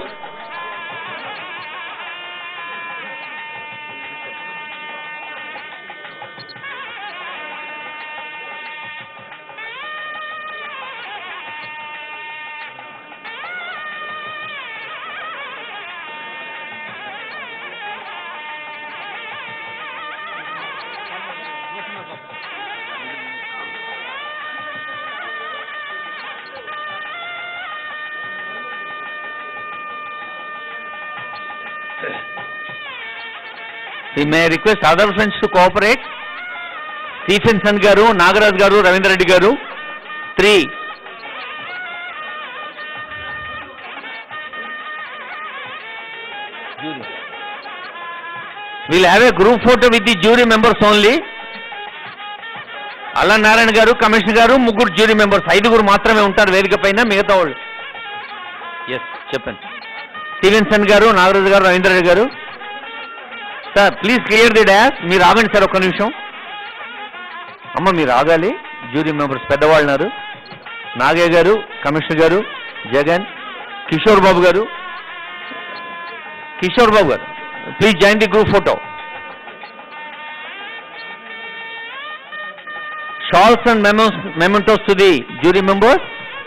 Speaker 2: We may request other friends to cooperate. Stephenson గారు నాగరాజ్ గారు రవీందర్ రెడ్డి గారు three we'll have a group photo with the jury members only Alla Narayana గారు కమిషనర్ గారు ముగ్గురు జ్యూరీ మెంబర్స్ ఐదుగురు మాత్రమే ఉంటారు వేదిక పైన మిగతా వాళ్ళు ఎస్ చెప్పండి స్టీవెన్సన్ గారు నాగరాజు గారు రవీంద్ర రెడ్డి గారు sir please clear the dash మీరు ఆగండి సార్ ఒక్క నిమిషం అమ్మ మీరు ఆగాలి జ్యూరీ మెంబర్స్ పెద్దవాళ్ళు ఉన్నారు నాగయ్య గారు కమిషనర్ గారు జగన్ కిషోర్ బాబు గారు కిషోర్ బాబు గారు please join the group photo shawls and memos mementos to the jury members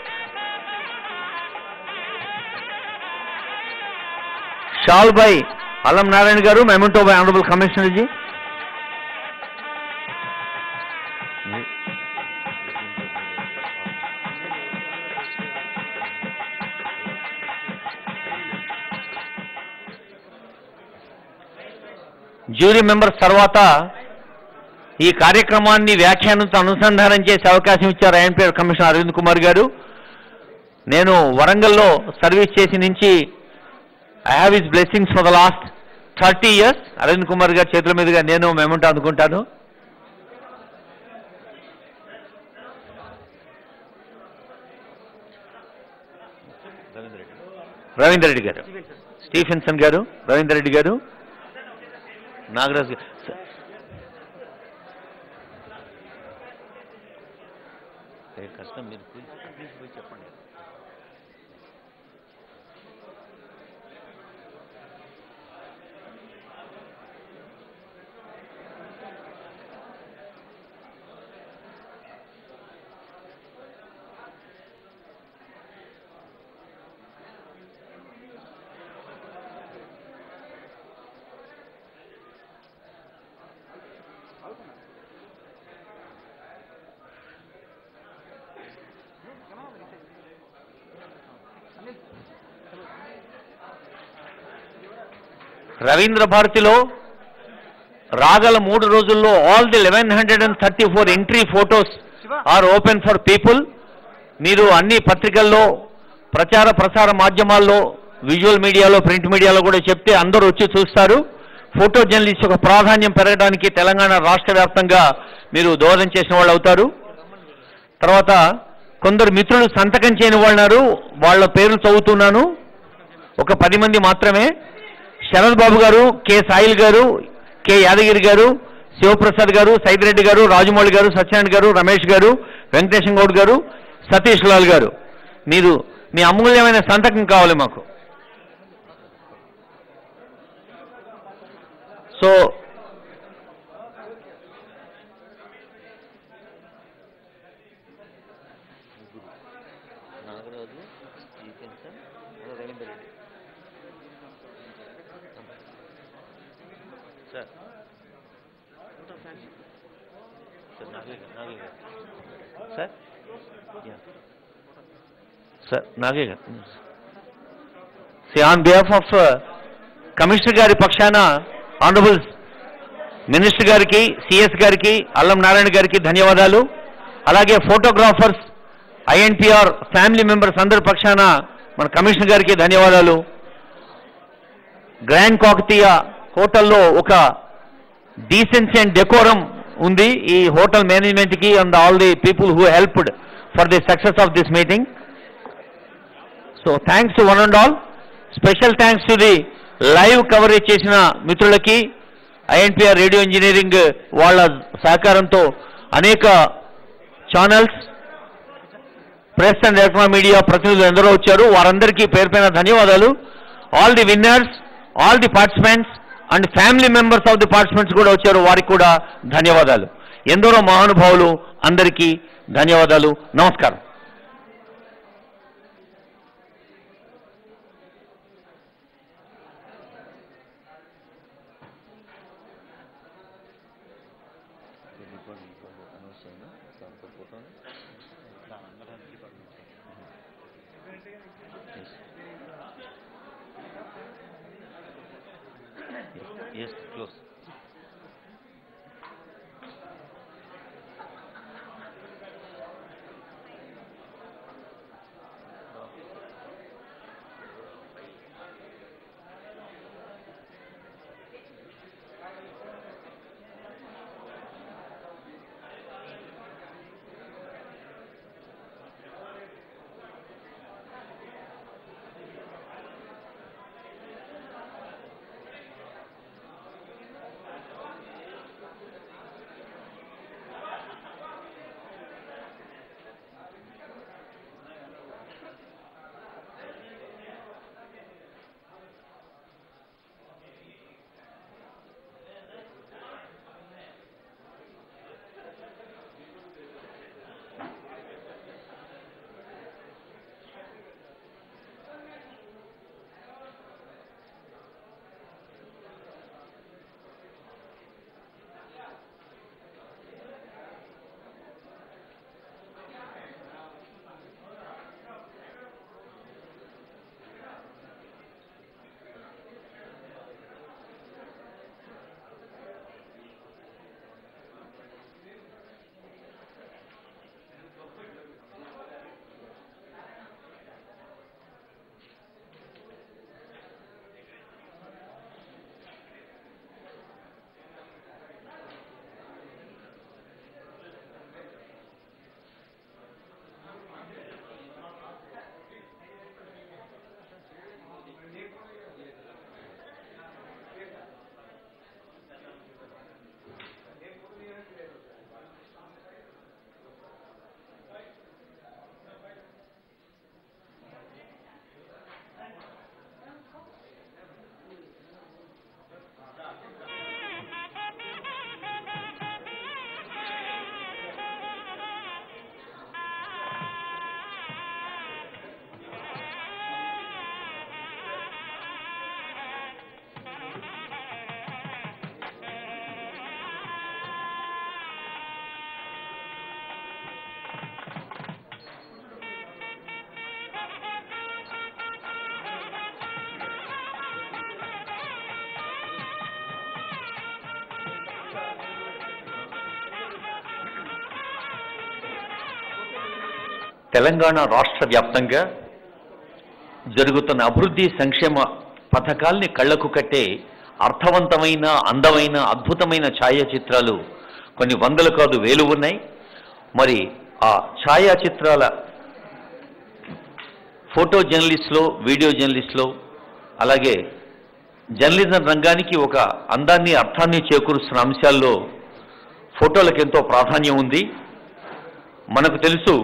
Speaker 2: shawl by Allam Narayana గారు memento by honourable commissioner ji jury members తర్వాత ఈ కార్యక్రమాన్ని వ్యాఖ్యానంతో అనుసంధానం చేసే అవకాశం ఇచ్చారు ఐఎన్పిఆర్ కమిషనర్ అరవింద్ కుమార్ గారు నేను వరంగల్లో సర్వీస్ చేసి నుంచి I have is blessings for the last thirty years Aravind Kumar గారి చేతుల మీదుగా నేను మేమంటా అనుకుంటాను రవీందర్ రెడ్డి గారు స్టీఫెన్సన్ గారు రవీందర్ రెడ్డి గారు నాగరాజ్ గారు స- ఏ కష్టం మీరు ప్లీజ్ ప్లీజ్ పోయి చెప్పండి రవీంద్ర భారతిలో రాగల మూడు రోజుల్లో all the eleven hundred and thirty four entry photos are open for people మీరు అన్ని పత్రికల్లో ప్రచార ప్రసార మాధ్యమాల్లో విజువల్ మీడియాలో ప్రింట్ మీడియాలో కూడా చెప్తే అందరూ వచ్చి చూస్తారు ఫోటో జర్నలిస్ట్ యొక్క ప్రాధాన్యం పెరగడానికి తెలంగాణ రాష్ట్ర వ్యాప్తంగా మీరు దోహదం చేసిన వాళ్ళు అవుతారు తర్వాత కొందరు మిత్రులు సంతకం చేయని వాళ్ళు ఉన్నారు. వాళ్ళ పేర్లు చదువుతున్నాను ఒక పది మంది మాత్రమే శరత్ బాబు గారు కె సాయిల్ గారు కె యాదగిరి గారు శివప్రసాద్ గారు సైదిరెడ్డి గారు రాజమౌళి గారు సత్యనారాయణ గారు రమేష్ గారు వెంకటేశం గౌడ్ గారు సతీష్ లాల్ గారు మీరు మీ అమూల్యమైన సంతకం కావాలి మాకు so Nagaraju Stephenson Ravinder Reddy sir sir Nage గారు నాగే గారు సార్ యా సార్ నాగే గారు see on behalf of commissioner గారి పక్షాన ఆనరబుల్ మినిస్టర్ గారికి సిఎస్ గారికి అల్లం నారాయణ గారికి ధన్యవాదాలు అలాగే ఫోటోగ్రాఫర్స్ ఐఎన్పిఆర్ ఫ్యామిలీ మెంబర్స్ అందరి పక్షాన మన కమిషనర్ గారికి ధన్యవాదాలు గ్రాండ్ కాకతీయ హోటల్లో ఒక డీసెన్సీ అండ్ డెకోరం ఉంది ఈ హోటల్ మేనేజ్మెంట్కి and all the people who helped for the success of this meeting so thanks to one and all special thanks to the live coverage చేసిన మిత్రులకి ఐఎన్పిఆర్ రేడియో ఇంజనీరింగ్ వాళ్ళ సహకారంతో అనేక channels press and electronic media ప్రతినిధులు ఎందరో వచ్చారు వారందరికీ పేరు పైన ధన్యవాదాలు all the winners all the participants and family members of the participants కూడా వచ్చారు వారికి కూడా ధన్యవాదాలు ఎందరో మహానుభావులు అందరికీ ధన్యవాదాలు నమస్కారం Yes, close. తెలంగాణ రాష్ట్ర వ్యాప్తంగా జరుగుతున్న అభివృద్ధి సంక్షేమ పథకాల్ని కళ్లకు కట్టే అర్థవంతమైన అందమైన అద్భుతమైన ఛాయాచిత్రాలు కొన్ని వందలు కాదు వేలు ఉన్నాయి మరి ఆ ఛాయాచిత్రాల ఫోటో జర్నలిస్ట్లో వీడియో జర్నలిస్ట్లో అలాగే జర్నలిజం రంగానికి ఒక అందాన్ని అర్థాన్ని చేకూరుస్తున్న అంశాల్లో ఫోటోలకు ఎంతో ప్రాధాన్యం ఉంది మనకు తెలుసు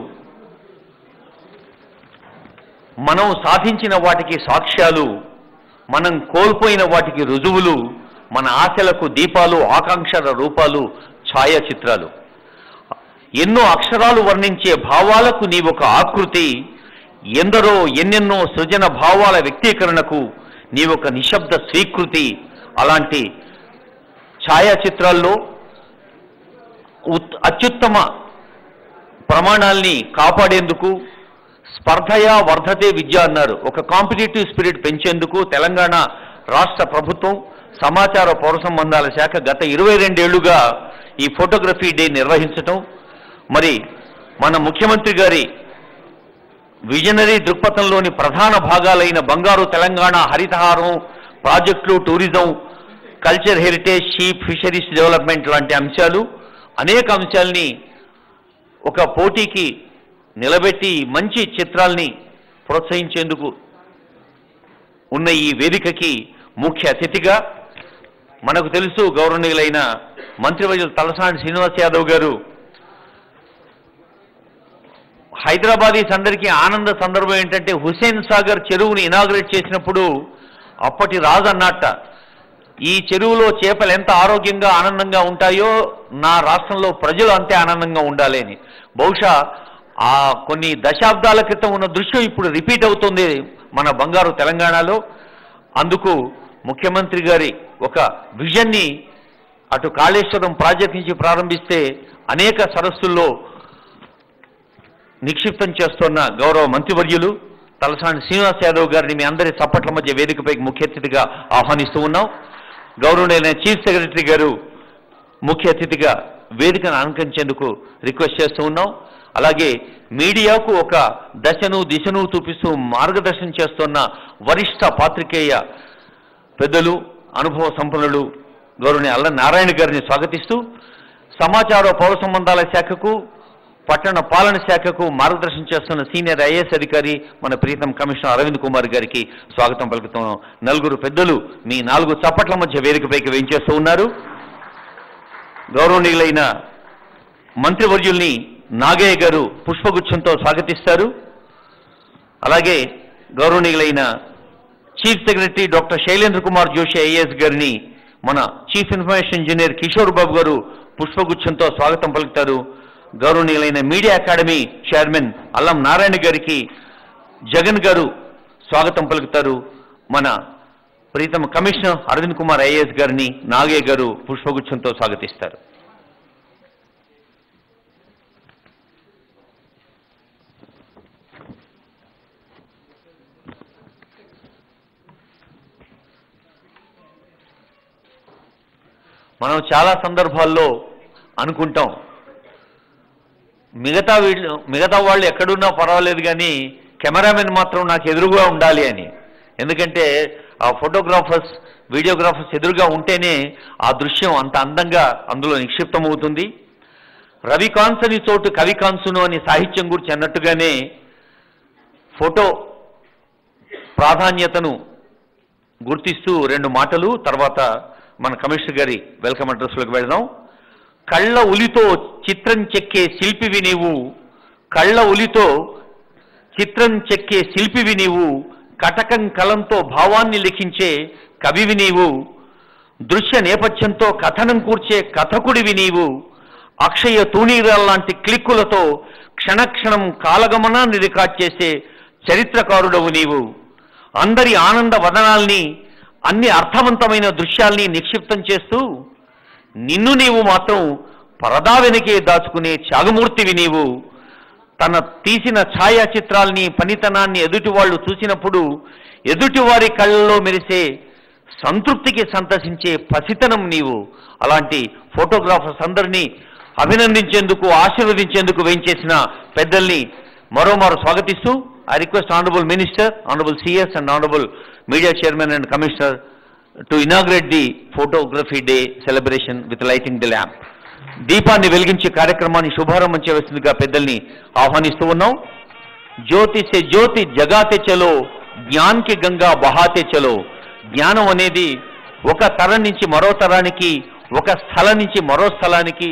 Speaker 2: మనం సాధించిన వాటికి సాక్ష్యాలు మనం కోల్పోయిన వాటికి రుజువులు మన ఆశలకు దీపాలు ఆకాంక్షల రూపాలు ఛాయాచిత్రాలు ఎన్నో అక్షరాలు వర్ణించే భావాలకు నీ ఒక ఆకృతి ఎందరో ఎన్నెన్నో సృజన భావాల వ్యక్తీకరణకు నీ ఒక నిశ్శబ్ద స్వీకృతి అలాంటి ఛాయాచిత్రాల్లో ఉత్- అత్యుత్తమ ప్రమాణాల్ని కాపాడేందుకు స్పర్ధయా వర్ధతే విద్య అన్నారు ఒక కాంపిటేటివ్ స్పిరిట్ పెంచేందుకు తెలంగాణ రాష్ట్ర ప్రభుత్వం సమాచార పౌర సంబంధాల శాఖ గత ఇరవై రెండేళ్లుగా ఈ ఫోటోగ్రఫీ డే నిర్వహించటం మరి మన ముఖ్యమంత్రి గారి విజనరీ దృక్పథంలోని ప్రధాన భాగాలైన బంగారు తెలంగాణ హరితహారం ప్రాజెక్టులు tourism culture heritage sheep fisheries development లాంటి అంశాలు అనేక అంశాల్ని ఒక పోటీకి నిలబెట్టి మంచి చిత్రాల్ని ప్రోత్సహించేందుకు ఉన్న ఈ వేదికకి ముఖ్య అతిథిగా మనకు తెలుసు గౌరవనీయులైన మంత్రివర్యులు తలసాని శ్రీనివాస్ యాదవ్ గారు హైదరాబాదీస్ అందరికీ ఆనంద సందర్భం ఏంటంటే హుసేన్ సాగర్ చెరువుని ఇనాగ్రేట్ చేసినప్పుడు అప్పటి రాజు అన్నట్ట ఈ చెరువులో చేపలు ఎంత ఆరోగ్యంగా ఆనందంగా ఉంటాయో నా రాష్ట్రంలో ప్రజలు అంతే ఆనందంగా ఉండాలి అని బహుశా ఆ కొన్ని దశాబ్దాల క్రితం ఉన్న దృశ్యం ఇప్పుడు రిపీట్ అవుతుంది మన బంగారు తెలంగాణలో అందుకు ముఖ్యమంత్రి గారి ఒక విజన్ని అటు కాళేశ్వరం ప్రాజెక్ట్ నుంచి ప్రారంభిస్తే అనేక సరస్సుల్లో నిక్షిప్తం చేస్తున్న గౌరవ మంత్రివర్యులు తలసాని శ్రీనివాస్ యాదవ్ గారిని మీ అందరి చప్పట్ల మధ్య వేదికపైకి ముఖ్య అతిథిగా ఆహ్వానిస్తూ ఉన్నాం గౌరవనీయులైన చీఫ్ సెక్రటరీ గారు ముఖ్య అతిథిగా వేదికను అలంకరించేందుకు రిక్వెస్ట్ చేస్తూ ఉన్నాం అలాగే మీడియాకు ఒక దశను దిశను చూపిస్తూ మార్గదర్శనం చేస్తున్న వరిష్ట పాత్రికేయ పెద్దలు అనుభవ సంపన్నులు గౌరవనీయ అల్ల నారాయణ గారిని స్వాగతిస్తూ సమాచార పౌర సంబంధాల శాఖకు పట్టణ పాలన శాఖకు మార్గదర్శనం చేస్తున్న సీనియర్ ఐఏఎస్ అధికారి మన ప్రీతం కమిషనర్ అరవింద్ కుమార్ గారికి స్వాగతం పలుకుతున్నాం నలుగురు పెద్దలు మీ నాలుగు చప్పట్ల మధ్య వేదికపైకి వేయించేస్తూ ఉన్నారు గౌరవనీయులైన మంత్రివర్యుల్ని నాగయ్య గారు పుష్పగుచ్చంతో స్వాగతిస్తారు అలాగే గౌరవనీయులైన chief secretary doctor Shailendra Kumar Joshi IAS గారిని మన chief information engineer Kishore Babu గారు పుష్పగుచ్చంతో స్వాగతం పలుకుతారు గౌరవనీయులైన మీడియా అకాడమీ చైర్మన్ అల్లం నారాయణ గారికి జగన్ గారు స్వాగతం పలుకుతారు మన ప్రీతమ కమిషనర్ అరవింద్ కుమార్ ఐఏఎస్ గారిని నాగయ్య గారు పుష్పగుచ్చంతో స్వాగతిస్తారు మనం చాలా సందర్భాల్లో అనుకుంటాం మిగతా వీళ్ళు మిగతా వాళ్ళు ఎక్కడున్నా పర్వాలేదు కానీ కెమెరామెన్ మాత్రం నాకు ఎదురుగా ఉండాలి అని ఎందుకంటే ఆ ఫోటోగ్రాఫర్స్ వీడియోగ్రాఫర్స్ ఎదురుగా ఉంటేనే ఆ దృశ్యం అంత అందంగా అందులో నిక్షిప్తమవుతుంది రవి కాన్సని చోటు కవి కాన్సును అని సాహిత్యం గురించి అన్నట్టుగానే ఫోటో ప్రాధాన్యతను గుర్తిస్తూ రెండు మాటలు తర్వాత మన కమిషనర్ గారి వెల్కమ్ అడ్రస్లోకి వెళ్దాం కళ్ళ ఉలితో చిత్రం చెక్కే శిల్పివి నీవు కళ్ళ ఉలితో చిత్రం చెక్కే శిల్పివి నీవు కటకం కలంతో భావాన్ని లిఖించే కవివి నీవు దృశ్య నేపథ్యంతో కథనం కూర్చే కథకుడివి నీవు అక్షయ తూణీరాల లాంటి క్లిక్కులతో క్షణక్షణం కాలగమనాన్ని రికార్డ్ చేసే చరిత్రకారుడవు నీవు అందరి ఆనంద వదనాల్ని అన్ని అర్థవంతమైన దృశ్యాల్ని నిక్షిప్తం చేస్తూ నిన్ను నీవు మాత్రం పరదా వెనకే దాచుకునే త్యాగమూర్తివి నీవు తన తీసిన ఛాయాచిత్రాల్ని పనితనాన్ని ఎదుటి వాళ్ళు చూసినప్పుడు ఎదుటివారి కళ్ళలో మెరిసే సంతృప్తికి సంతసించే పసితనం నీవు అలాంటి ఫోటోగ్రాఫర్స్ అందరినీ అభినందించేందుకు ఆశీర్వదించేందుకు వేయించేసిన పెద్దల్ని మరోమారు స్వాగతిస్తూ I request honourable minister honourable CS and honourable media chairman and commissioner to inaugurate the photography day celebration with lighting the lamp దీపాన్ని వెలిగించే కార్యక్రమాన్ని శుభారంభం చేయవలసిందిగా పెద్దల్ని ఆహ్వానిస్తూ ఉన్నాం జ్యోతి సే జ్యోతి జగాతే చలో జ్ఞాన్ కి గంగా బహాతే చలో జ్ఞానం అనేది ఒక తరం నుంచి మరో తరానికి ఒక స్థలం నుంచి మరో స్థలానికి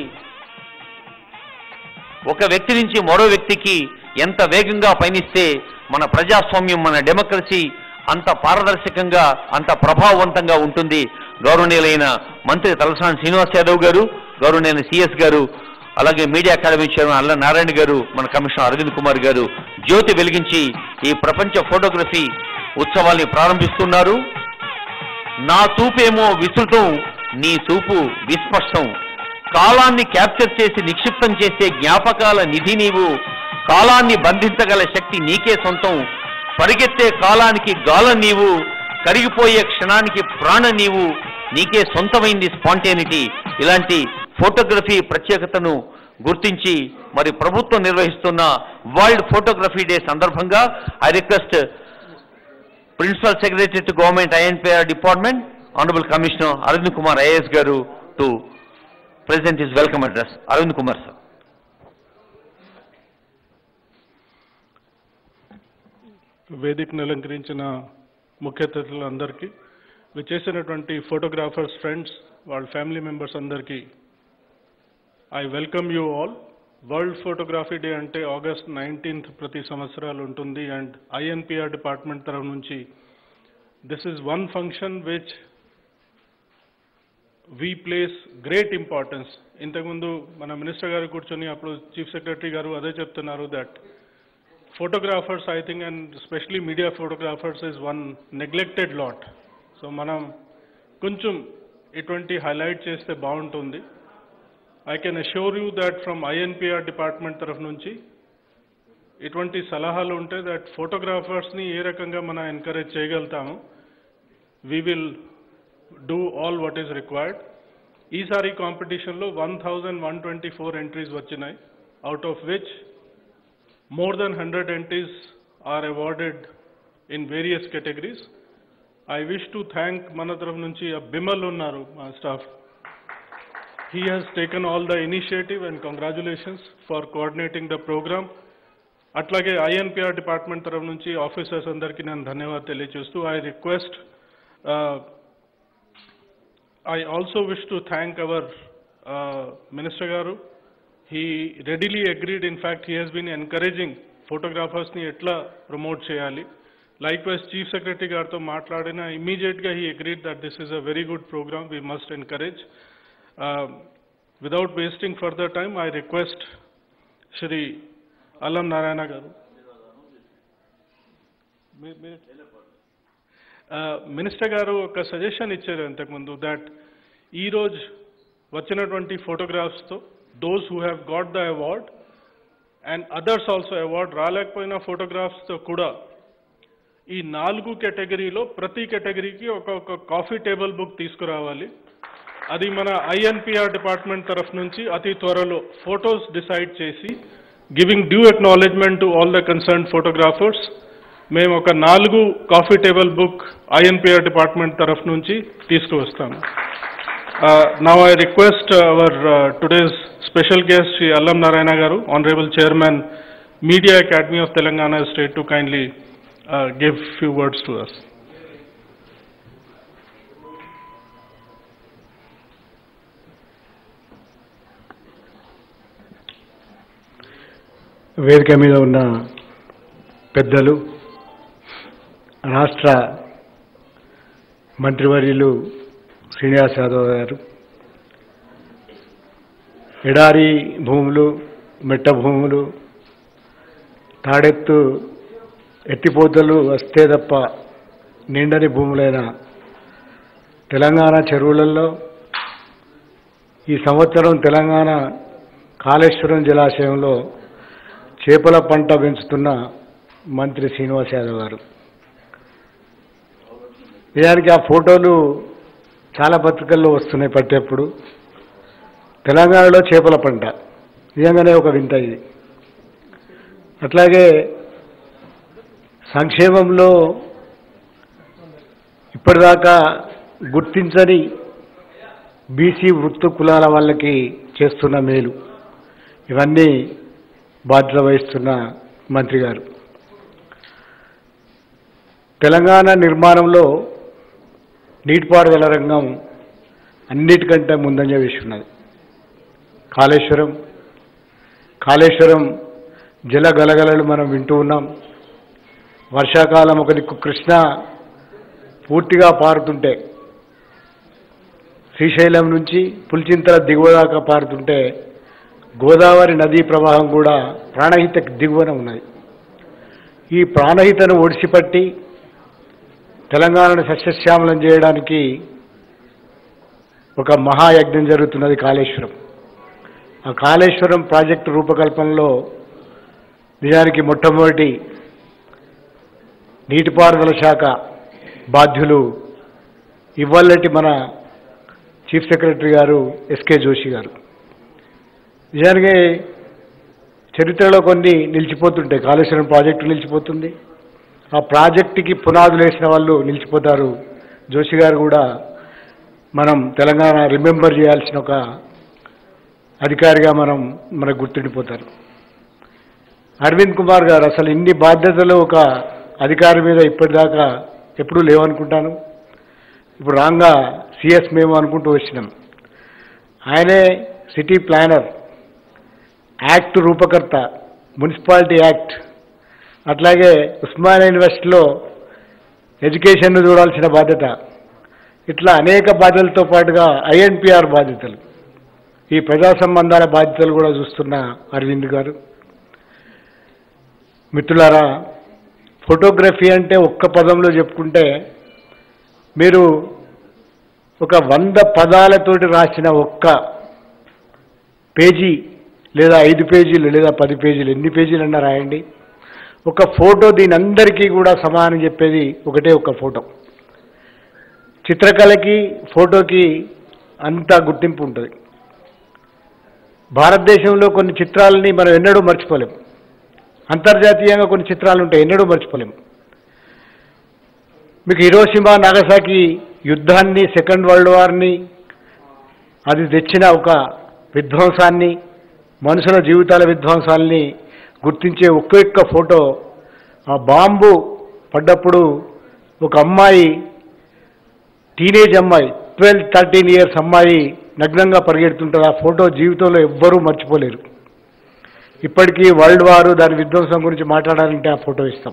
Speaker 2: ఒక వ్యక్తి నుంచి మరో వ్యక్తికి ఎంత వేగంగా పయనిస్తే మన ప్రజాస్వామ్యం మన డెమోక్రసీ అంత పారదర్శకంగా అంత ప్రభావవంతంగా ఉంటుంది గౌరవనీయులైన మంత్రి తలసాని శ్రీనివాస్ యాదవ్ గారు గౌరవనీయులైన సిఎస్ గారు అలాగే మీడియా అకాడమీ చైర్మన్ అల్ల నారాయణ గారు మన కమిషనర్ అరవింద్ కుమార్ గారు జ్యోతి వెలిగించి ఈ ప్రపంచ ఫోటోగ్రఫీ ఉత్సవాల్ని ప్రారంభిస్తున్నారు నా చూపేమో విస్తృతం నీ చూపు విస్పష్టం కాలాన్ని క్యాప్చర్ చేసి నిక్షిప్తం చేసే జ్ఞాపకాల నిధి నీవు కాలాన్ని బంధించగల శక్తి నీకే సొంతం పరిగెత్తే కాలానికి గాల నీవు కరిగిపోయే క్షణానికి ప్రాణ నీవు నీకే సొంతమైంది స్పాంటేనిటీ ఇలాంటి ఫోటోగ్రఫీ ప్రత్యేకతను గుర్తించి మరి ప్రభుత్వం నిర్వహిస్తున్న వరల్డ్ ఫోటోగ్రఫీ డే సందర్భంగా I request principal secretary to government INPR department honourable commissioner Arvind Kumar IAS గారు to present is welcome address Arvind Kumar sir
Speaker 5: వేదికను అలంకరించిన ముఖ్య అతిథులందరికీ విచ్చేసినటువంటి ఫోటోగ్రాఫర్స్ ఫ్రెండ్స్ వాళ్ళ ఫ్యామిలీ మెంబర్స్ అందరికీ I welcome you all world photography day అంటే ఆగస్ట్ నైన్టీన్త్ ప్రతి సంవత్సరాలు ఉంటుంది అండ్ ఐఎన్పిఆర్ డిపార్ట్మెంట్ తరఫు నుంచి this is one function which we place great importance ఇంతకుముందు మన మినిస్టర్ గారు కూర్చొని అప్పుడు చీఫ్ సెక్రటరీ గారు అదే చెప్తున్నారు that photographers, I think, and especially media photographers, is one neglected lot. So మనం కొంచెం ఇటువంటి హైలైట్ చేస్తే బాగుంటుంది I can assure you that from INPR department తరఫు నుంచి ఇటువంటి సలహాలు ఉంటే దట్ ఫోటోగ్రాఫర్స్ని ఏ రకంగా మనం ఎంకరేజ్ చేయగలుగుతాము we will do all what is required ఈసారి కాంపిటీషన్లో one thousand one twenty four entries వచ్చినాయి out of which more than 100 entries are awarded in various categories. I wish to thank మన తరఫు నుంచి ఆ బిమల్ ఉన్నారు మా staff He has taken all the initiative and congratulations for coordinating the program. అట్లాగే INPR department తరఫు నుంచి ఆఫీసర్స్ అందరికీ నేను ధన్యవాదాలు తెలియజేస్తూ I request I also wish to thank our minister గారు he readily agreed, in fact, he has been encouraging photographers ని ఎట్లా ప్రమోట్ చేయాలి లైక్ వైజ్ చీఫ్ సెక్రటరీ గారితో మాట్లాడిన ఇమీడియట్గా he agreed that this is a very good program we must encourage without wasting further time I request Shri Allam Narayana గారు minister గారు ఒక suggestion ఇచ్చారు ఇంతకుముందు దట్ ఈరోజు వచ్చినటువంటి ఫోటోగ్రాఫ్స్తో those who have got the award and others also award రాలేకపోయిన ఫోటోగ్రాఫ్స్తో కూడా ఈ నాలుగు కేటగిరీలో ప్రతి కేటగిరీకి ఒక ఒక కాఫీ టేబుల్ బుక్ తీసుకురావాలి అది మన ఐఎన్పిఆర్ డిపార్ట్మెంట్ తరఫు నుంచి అతి త్వరలో ఫొటోస్ డిసైడ్ చేసి giving due acknowledgement to all the concern photographers మేము ఒక నాలుగు coffee table book INPR department తరఫు నుంచి తీసుకువస్తాము Uh, now I request our uh, today's special guest, Sri Allam Narayana Garu, Honorable Chairman, Media Academy of Telangana State, to kindly uh, give few words to us.
Speaker 1: వేదిక మీద ఉన్న పెద్దలు రాష్ట్ర మంత్రివర్యులు శ్రీనివాస్ యాదవ్ గారు ఎడారి భూములు మెట్ట భూములు తాడెత్తు ఎత్తిపోతలు వస్తే తప్ప నిండని భూములైన తెలంగాణ చెరువులలో ఈ సంవత్సరం తెలంగాణ కాళేశ్వరం జలాశయంలో చేపల పంట పెంచుతున్న మంత్రి శ్రీనివాస్ యాదవ్ గారు నిజానికి ఆ ఫోటోలు చాలా పత్రికల్లో వస్తున్నాయి పట్టేప్పుడు తెలంగాణలో చేపల పంట నిజంగానే ఒక వింత ఇది అట్లాగే సంక్షేమంలో ఇప్పటిదాకా గుర్తించని బీసీ వృత్తి కులాల వాళ్ళకి చేస్తున్న మేలు ఇవన్నీ బాధ్యత వహిస్తున్న మంత్రి గారు తెలంగాణ నిర్మాణంలో నీటిపారుదల రంగం అన్నిటికంటే ముందంజ వేసి ఉన్నది కాళేశ్వరం కాళేశ్వరం జల గలగలలు మనం వింటూ ఉన్నాం వర్షాకాలం ఒక దిక్కు కృష్ణ పూర్తిగా పారుతుంటే శ్రీశైలం నుంచి పులిచింతల దిగువ దాకా పారుతుంటే గోదావరి నదీ ప్రవాహం కూడా ప్రాణహిత దిగువన ఉన్నది ఈ ప్రాణహితను ఒడిసిపట్టి తెలంగాణను సస్యశ్యామలం చేయడానికి ఒక మహాయజ్ఞం జరుగుతున్నది కాళేశ్వరం ఆ కాళేశ్వరం ప్రాజెక్టు రూపకల్పనలో నిజానికి మొట్టమొదటి నీటిపారుదల శాఖ బాధ్యులు ఇవ్వాలటి మన చీఫ్ సెక్రటరీ గారు ఎస్కే జోషి గారు నిజానికి చరిత్రలో కొన్ని నిలిచిపోతుంటాయి కాళేశ్వరం ప్రాజెక్టు నిలిచిపోతుంది ఆ ప్రాజెక్టుకి పునాదులు వేసిన వాళ్ళు నిలిచిపోతారు జోషి గారు కూడా మనం తెలంగాణ రిమెంబర్ చేయాల్సిన ఒక అధికారిగా మనం మనకు గుర్తుండిపోతారు అరవింద్ కుమార్ గారు అసలు ఇన్ని బాధ్యతలు ఒక అధికారి మీద ఇప్పటిదాకా ఎప్పుడూ లేవనుకుంటాను ఇప్పుడు రాంగా సిఎస్ మేము అనుకుంటూ వచ్చినాం ఆయనే సిటీ ప్లానర్ యాక్ట్ రూపకర్త మున్సిపాలిటీ యాక్ట్ అట్లాగే ఉస్మానియా యూనివర్సిటీలో ఎడ్యుకేషన్ను చూడాల్సిన బాధ్యత ఇట్లా అనేక బాధ్యతలతో పాటుగా ఐఎన్పిఆర్ బాధ్యతలు ఈ ప్రజా సంబంధాల బాధ్యతలు కూడా చూస్తున్న అరవింద్ గారు మిత్రులారా ఫోటోగ్రఫీ అంటే ఒక్క పదంలో చెప్పుకుంటే మీరు ఒక వంద పదాలతోటి రాసిన ఒక్క పేజీ లేదా ఐదు పేజీలు లేదా పది పేజీలు ఎన్ని పేజీలు అన్నా రాయండి ఒక ఫోటో దీని అందరికీ కూడా సమానం చెప్పేది ఒకటే ఒక ఫోటో చిత్రకళకి ఫోటోకి అంత గుర్తింపు ఉంటుంది భారతదేశంలో కొన్ని చిత్రాలని మనం ఎన్నడూ మర్చిపోలేం అంతర్జాతీయంగా కొన్ని చిత్రాలు ఉంటాయి ఎన్నడూ మర్చిపోలేం మీకు హిరోషిమా నాగసాకి యుద్ధాన్ని సెకండ్ వరల్డ్ వార్ని అది తెచ్చిన ఒక విధ్వంసాన్ని మనుషుల జీవితాల విధ్వంసాల్ని గుర్తించే ఒక్కొక్క ఫోటో ఆ బాంబు పడ్డప్పుడు ఒక అమ్మాయి టీనేజ్ అమ్మాయి ట్వెల్వ్ థర్టీన్ ఇయర్స్ అమ్మాయి నగ్నంగా పరిగెడుతుంటుంది ఆ ఫోటో జీవితంలో ఎవ్వరూ మర్చిపోలేరు ఇప్పటికీ వరల్డ్ వారు దాని విధ్వంసం గురించి మాట్లాడాలంటే ఆ ఫోటో ఇస్తాం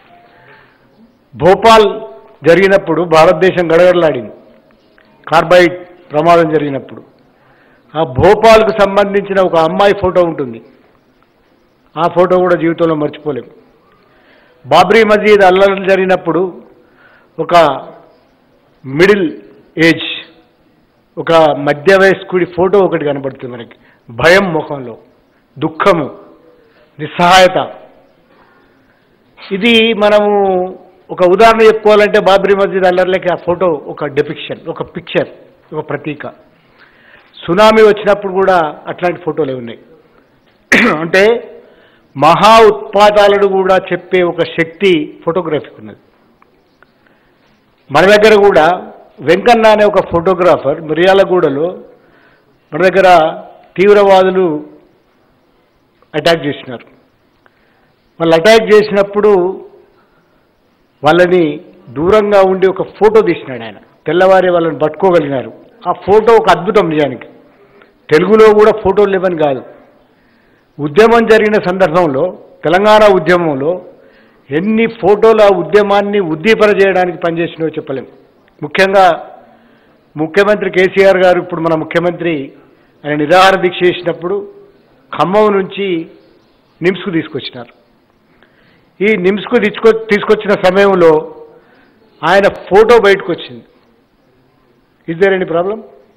Speaker 1: భోపాల్ జరిగినప్పుడు భారతదేశం గడగడలాడింది కార్బైడ్ ప్రమాదం జరిగినప్పుడు ఆ భోపాల్కు సంబంధించిన ఒక అమ్మాయి ఫోటో ఉంటుంది ఆ ఫోటో కూడా జీవితంలో మర్చిపోలేం బాబ్రీ మసీద్ అల్లర్లు జరిగినప్పుడు ఒక మిడిల్ ఏజ్ ఒక మధ్య వయస్కుడి ఫోటో ఒకటి కనబడుతుంది మనకి భయం ముఖంలో దుఃఖము నిస్సహాయత ఇది మనము ఒక ఉదాహరణ చెప్పుకోవాలంటే బాబ్రీ మస్జిద్ అల్లర్లకి ఆ ఫోటో ఒక డెపిక్షన్ ఒక పిక్చర్ ఒక ప్రతీక సునామీ వచ్చినప్పుడు కూడా అట్లాంటి ఫోటోలే ఉన్నాయి అంటే మహా ఉత్పాతాలను కూడా చెప్పే ఒక శక్తి ఫోటోగ్రఫీకి ఉన్నది మన దగ్గర కూడా వెంకన్న అనే ఒక ఫోటోగ్రాఫర్ మిర్యాలగూడలో మన దగ్గర తీవ్రవాదులు అటాక్ చేసినారు వాళ్ళు అటాక్ చేసినప్పుడు వాళ్ళని దూరంగా ఉండి ఒక ఫోటో తీసినాడు ఆయన తెల్లవారి వాళ్ళని పట్టుకోగలిగినారు ఆ ఫోటో ఒక అద్భుతం నిజానికి తెలుగులో కూడా ఫోటోలు లేవని కాదు ఉద్యమం జరిగిన సందర్భంలో తెలంగాణ ఉద్యమంలో ఎన్ని ఫోటోలు ఆ ఉద్యమాన్ని ఉద్దీపన చేయడానికి పనిచేసినో చెప్పలేం ముఖ్యంగా ముఖ్యమంత్రి కేసీఆర్ గారు ఇప్పుడు మన ముఖ్యమంత్రి ఆయన నిరాహార దీక్ష చేసినప్పుడు ఖమ్మం నుంచి నిమ్స్కు తీసుకొచ్చినారు ఈ నిమ్స్కు తీసుకొ తీసుకొచ్చిన సమయంలో ఆయన ఫోటో బయటకు వచ్చింది ఇస్ దేర్ ఎనీ ప్రాబ్లం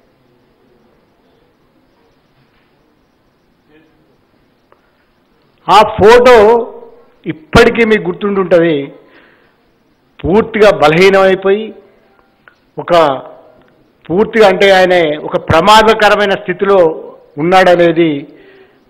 Speaker 1: ఆ ఫోటో ఇప్పటికీ మీకు గుర్తుండుంటుంది పూర్తిగా బలహీనమైపోయి ఒక పూర్తిగా అంటే ఆయన ఒక ప్రమాదకరమైన స్థితిలో ఉన్నాడనేది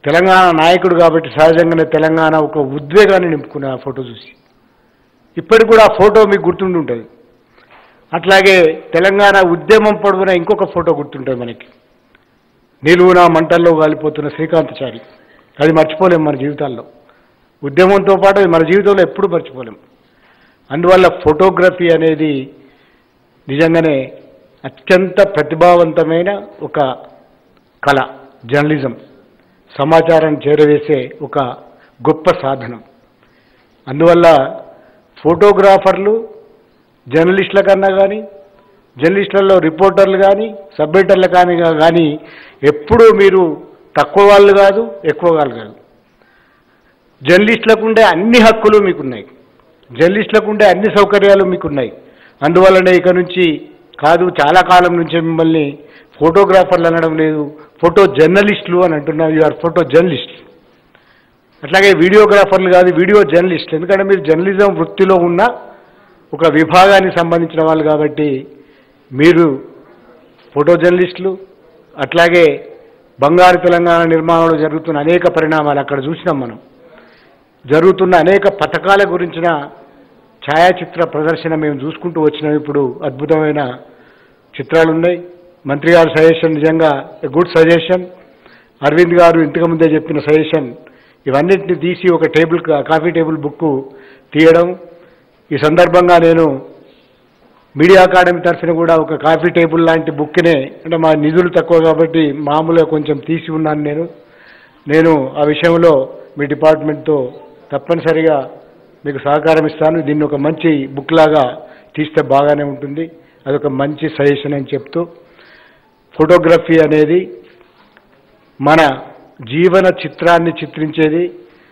Speaker 1: తెలంగాణ నాయకుడు కాబట్టి సహజంగానే తెలంగాణ ఒక ఉద్వేగాన్ని నింపుకున్న ఆ ఫోటో చూసి ఇప్పటికి కూడా ఆ ఫోటో మీకు గుర్తుండి ఉంటుంది అట్లాగే తెలంగాణ ఉద్యమం పొడవున ఇంకొక ఫోటో గుర్తుంటుంది మనకి నిలువున మంటల్లో కాలిపోతున్న శ్రీకాంతచారి అది మర్చిపోలేం మన జీవితాల్లో ఉద్యమంతో పాటు అది మన జీవితంలో ఎప్పుడూ మర్చిపోలేం అందువల్ల ఫోటోగ్రఫీ అనేది నిజంగానే అత్యంత ప్రతిభావంతమైన ఒక కళ జర్నలిజం సమాచారం చేరవేసే ఒక గొప్ప సాధనం అందువల్ల ఫోటోగ్రాఫర్లు జర్నలిస్టుల కన్నా కానీ జర్నలిస్టులలో రిపోర్టర్లు కానీ సబ్మిటర్లు కానీ కానీ ఎప్పుడూ మీరు తక్కువ వాళ్ళు కాదు ఎక్కువ వాళ్ళు కాదు జర్నలిస్టులకు ఉండే అన్ని హక్కులు మీకున్నాయి జర్నలిస్టులకు ఉండే అన్ని సౌకర్యాలు మీకున్నాయి అందువల్లనే ఇక నుంచి కాదు చాలా కాలం నుంచి మిమ్మల్ని ఫోటోగ్రాఫర్లు అనడం లేదు ఫోటో జర్నలిస్టులు అని అంటున్నాం ఆర్ ఫోటో జర్నలిస్ట్ అట్లాగే వీడియోగ్రాఫర్లు కాదు వీడియో జర్నలిస్ట్ ఎందుకంటే మీరు జర్నలిజం వృత్తిలో ఉన్న ఒక విభాగానికి సంబంధించిన వాళ్ళు కాబట్టి మీరు ఫోటో జర్నలిస్టులు అట్లాగే బంగారు తెలంగాణ నిర్మాణంలో జరుగుతున్న అనేక పరిణామాలు అక్కడ చూసినాం మనం జరుగుతున్న అనేక పథకాల గురించిన ఛాయాచిత్ర ప్రదర్శన మేము చూసుకుంటూ వచ్చినాం ఇప్పుడు అద్భుతమైన చిత్రాలు ఉన్నాయి మంత్రి గారి సజెషన్ నిజంగా గుడ్ సజెషన్ అరవింద్ గారు ఇంతకుముందే చెప్పిన సజెషన్ ఇవన్నిటిని తీసి ఒక టేబుల్ కాఫీ టేబుల్ బుక్ తీయడం ఈ సందర్భంగా నేను మీడియా అకాడమీ తరఫున కూడా ఒక కాఫీ టేబుల్ లాంటి బుక్నే అంటే మా నిధులు తక్కువ కాబట్టి మామూలుగా కొంచెం తీసి ఉన్నాను నేను నేను ఆ విషయంలో మీ డిపార్ట్మెంట్తో తప్పనిసరిగా మీకు సహకారం ఇస్తాను దీన్ని ఒక మంచి బుక్ లాగా తీస్తే బాగానే ఉంటుంది అదొక మంచి సజెషన్ అని చెప్తూ ఫోటోగ్రఫీ అనేది మన జీవన చిత్రాన్ని చిత్రించేది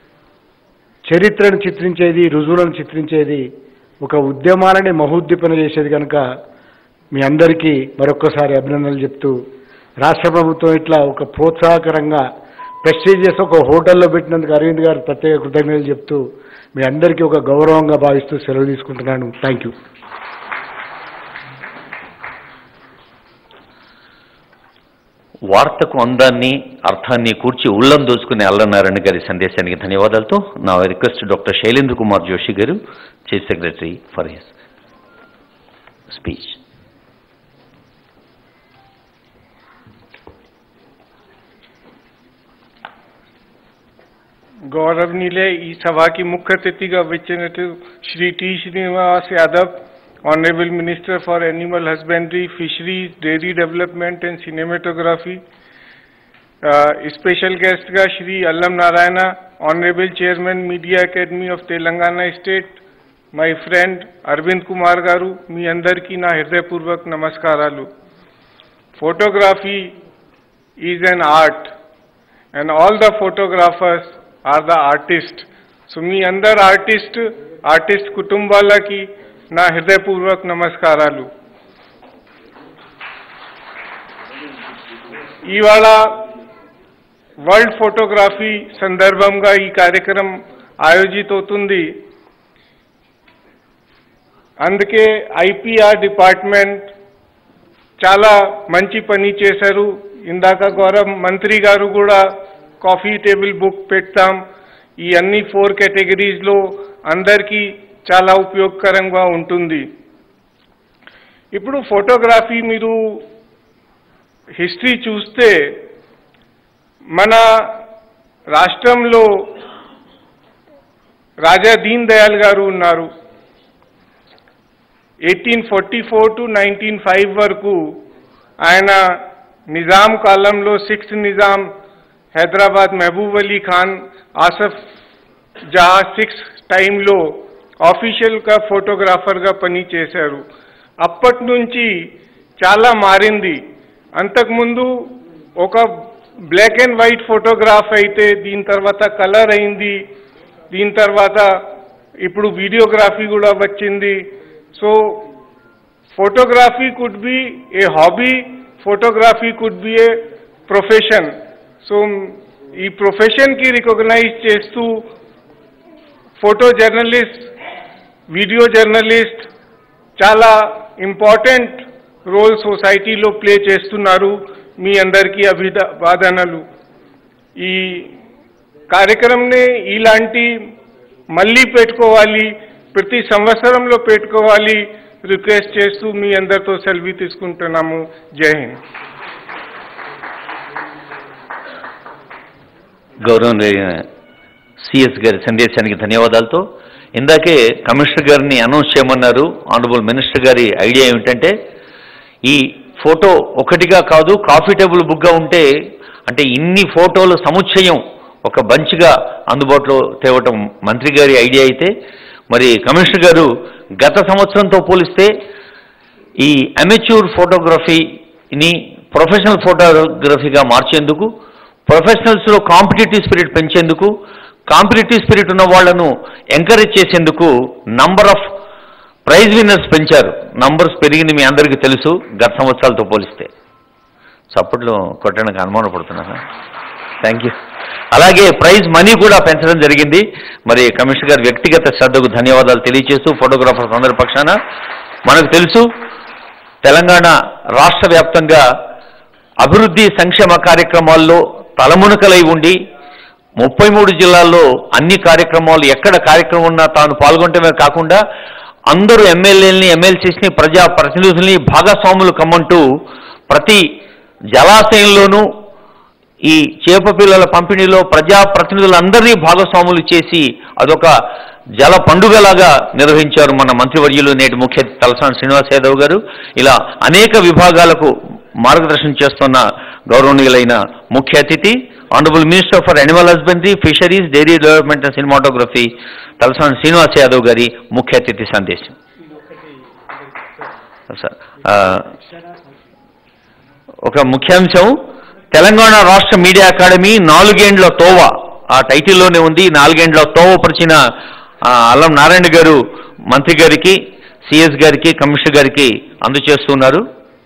Speaker 1: చరిత్రను చిత్రించేది రుజువులను చిత్రించేది ఒక ఉద్యమాలని మహోద్దీపన చేసేది కనుక మీ అందరికీ మరొక్కసారి అభినందనలు చెప్తూ రాష్ట్ర ప్రభుత్వం ఇట్లా ఒక ప్రోత్సాహకరంగా ప్రెస్టీజియస్ ఒక హోటల్లో పెట్టినందుకు అరవింద్ గారు ప్రత్యేక కృతజ్ఞతలు చెప్తూ మీ అందరికీ ఒక గౌరవంగా భావిస్తూ సెలవు తీసుకుంటున్నాను థ్యాంక్ యూ
Speaker 2: వార్తకు అందాన్ని అర్థాన్ని కూర్చి ఉళ్ళం దోచుకునే అల్లనారాయణ గారి సందేశానికి ధన్యవాదాలతో నా రిక్వెస్ట్ డాక్టర్ శైలేంద్ర కుమార్ జోషి గారు chief secretary for his speech
Speaker 3: गौरवनीय ई सभा की मुख्य अतिथि का विचेनेटिव Shri T Srinivas Yadav honourable minister for animal husbandry fisheries dairy development and cinematography special guest का Shri Allam Narayana honourable chairman media academy of Telangana state my friend Arvind Kumar గారు మీ అందరికీ నా హృదయపూర్వక నమస్కారాలు photography is an art and all the photographers are the artist so మీ అందరు artist artist కుటుంబాలకి నా హృదయపూర్వక నమస్కారాలు ఇవాళ వరల్డ్ ఫోటోగ్రఫీ సందర్భంగా ఈ కార్యక్రమం ఆయోజితవుతుంది అందుకే ఐపీఆర్ డిపార్ట్మెంట్ చాలా మంచి పని చేశారు ఇందాక గౌరవ్ మంత్రి గారు కూడా కాఫీ టేబుల్ బుక్ పెడతాం ఈ అన్ని ఫోర్ కేటగిరీస్లో అందరికీ చాలా ఉపయోగకరంగా ఉంటుంది ఇప్పుడు ఫోటోగ్రఫీ మీరు హిస్టరీ చూస్తే మన రాష్ట్రంలో రాజా దీన్ దయాల్ గారు ఉన్నారు eighteen forty four to nineteen five వరకు ఆయన నిజాం కాలంలో సిక్స్త్ నిజాం హైదరాబాద్ మహబూబ్ అలీ ఖాన్ ఆసఫ్ జహా సిక్స్ టైంలో ఆఫీషియల్గా ఫోటోగ్రాఫర్గా పని చేశారు అప్పటి నుంచి చాలా మారింది అంతకుముందు ఒక బ్లాక్ అండ్ వైట్ ఫోటోగ్రాఫ్ అయితే దీని తర్వాత కలర్ అయింది దీని తర్వాత ఇప్పుడు వీడియోగ్రఫీ కూడా వచ్చింది so photography could be a hobby photography could be a profession so ఈ ప్రొఫెషన్కి రికగ్నైజ్ చేస్తూ ఫోటో జర్నలిస్ట్ వీడియో జర్నలిస్ట్ చాలా ఇంపార్టెంట్ రోల్ సొసైటీలో ప్లే చేస్తున్నారు మీ అందరికీ అభివాదనలు ఈ కార్యక్రమంని ఇలాంటి మళ్ళీ పెట్టుకోవాలి ప్రతి సంవత్సరంలో పెట్టుకోవాలి రిక్వెస్ట్ చేస్తూ మీ అందరితో సెల్ఫీ తీసుకుంటున్నాము జై హింద్
Speaker 2: గౌరవనీయ సిఎస్ గారి సందేశానికి ధన్యవాదాలతో ఇందాకే కమిషనర్ గారిని అనౌన్స్ చేయమన్నారు ఆనరబుల్ మినిస్టర్ గారి ఐడియా ఏమిటంటే ఈ ఫోటో ఒకటిగా కాదు కాఫీ టేబుల్ బుక్గా ఉంటే అంటే ఇన్ని ఫోటోల సముచ్చయం ఒక బంచ్గా అందుబాటులో తేవటం మంత్రి గారి ఐడియా అయితే మరి కమిషనర్ గారు గత సంవత్సరంతో పోలిస్తే ఈ అమెచ్యూర్ ఫోటోగ్రఫీని ప్రొఫెషనల్ ఫోటోగ్రఫీగా మార్చేందుకు ప్రొఫెషనల్స్లో కాంపిటేటివ్ స్పిరిట్ పెంచేందుకు కాంపిటేటివ్ స్పిరిట్ ఉన్న వాళ్లను ఎంకరేజ్ చేసేందుకు నంబర్ ఆఫ్ ప్రైజ్ విన్నర్స్ పెంచారు నంబర్స్ పెరిగింది మీ అందరికీ తెలుసు గత సంవత్సరాలతో పోలిస్తే చప్పట్లు కొట్టడానికి అనుమానం పడుతున్నాను థ్యాంక్ యూ అలాగే ప్రైజ్ మనీ కూడా పెంచడం జరిగింది మరి కమిషనర్ గారి వ్యక్తిగత శ్రద్ధకు ధన్యవాదాలు తెలియజేస్తూ ఫోటోగ్రాఫర్స్ అందరి పక్షాన మనకు తెలుసు తెలంగాణ రాష్ట్ర వ్యాప్తంగా అభివృద్ధి సంక్షేమ కార్యక్రమాల్లో తలమునకలై ఉండి ముప్పై మూడు జిల్లాల్లో అన్ని కార్యక్రమాలు ఎక్కడ కార్యక్రమం ఉన్నా తాను పాల్గొనటమే కాకుండా అందరూ ఎమ్మెల్యేలని ఎమ్మెల్సీస్ని ప్రజా ప్రతినిధుల్ని భాగస్వాములు కమ్మంటూ ప్రతి జలాశయంలోనూ ఈ చేప పిల్లల పంపిణీలో ప్రజా ప్రతినిధులందరినీ భాగస్వాములు చేసి అదొక జల పండుగలాగా నిర్వహించారు మన మంత్రివర్యులు నేటి ముఖ్య అతిథి తలసాని శ్రీనివాస్ యాదవ్ గారు ఇలా అనేక విభాగాలకు మార్గదర్శనం చేస్తున్న గౌరవనీయులైన ముఖ్య అతిథి honourable minister for animal husbandry fisheries dairy development and cinematography Talasani Srinivas Yadav గారి ముఖ్య అతిథి సందేశం సార్ ఆ, ఒక ముఖ్యాంశం తెలంగాణ రాష్ట్ర మీడియా అకాడమీ నాలుగేండ్ల తోవ ఆ టైటిల్లోనే ఉంది నాలుగేండ్ల తోవ పరిచిన ఆ, అల్లం నారాయణ గారు మంత్రి గారికి సిఎస్ గారికి కమిషనర్ గారికి అందజేస్తున్నారు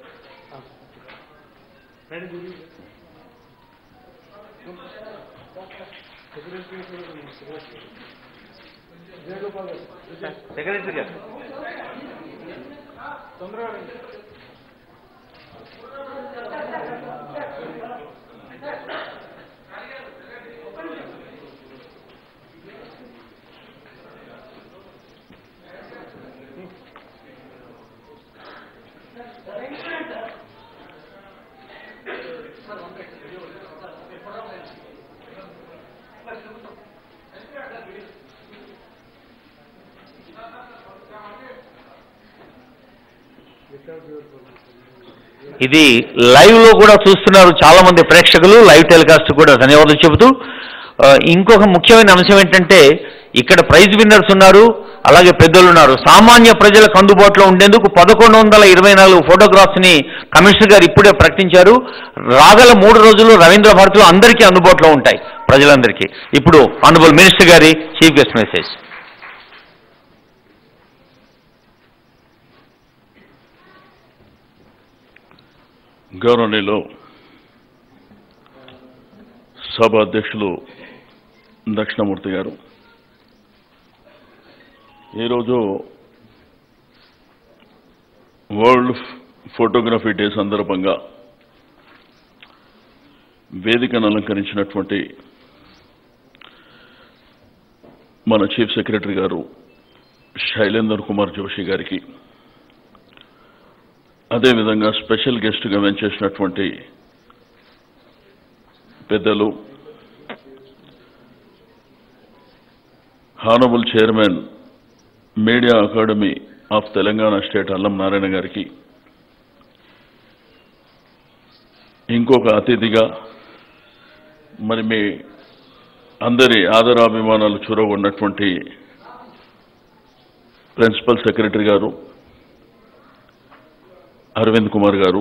Speaker 2: ఇది లైవ్ లో కూడా చూస్తున్నారు చాలా మంది ప్రేక్షకులు లైవ్ టెలికాస్ట్ కూడా ధన్యవాదాలు చెబుతూ ఆ, ఇంకొక ముఖ్యమైన అంశం ఏంటంటే ఇక్కడ ప్రైజ్ విన్నర్స్ ఉన్నారు అలాగే పెద్దలు ఉన్నారు సామాన్య ప్రజలకు అందుబాటులో ఉండేందుకు పదకొండు వందల ఇరవై నాలుగు ఫోటోగ్రాఫ్స్ ని కమిషనర్ గారు ఇప్పుడే ప్రకటించారు రాగల మూడు రోజులు రవీంద్ర భారతిలో అందరికీ అందుబాటులో ఉంటాయి ప్రజలందరికీ ఇప్పుడు ఆనరబుల్ మినిస్టర్ గారి చీఫ్ గెస్ట్ మెసేజ్
Speaker 4: గౌరవనీయులు సభ అధ్యక్షులు దక్షిణమూర్తి గారు ఈరోజు వరల్డ్ ఫోటోగ్రఫీ డే సందర్భంగా వేదికను అలంకరించినటువంటి మన చీఫ్ సెక్రటరీ గారు శైలేందర్ కుమార్ జోషి గారికి అదేవిధంగా స్పెషల్ గెస్ట్గా వెంచేసినటువంటి పెద్దలు honourable chairman media academy of Telangana state Allam Narayana గారికి ఇంకొక అతిథిగా మరి మీ అందరి ఆదరాభిమానాలు చూరగొన్నటువంటి ప్రిన్సిపల్ సెక్రటరీ గారు అరవింద్ కుమార్ గారు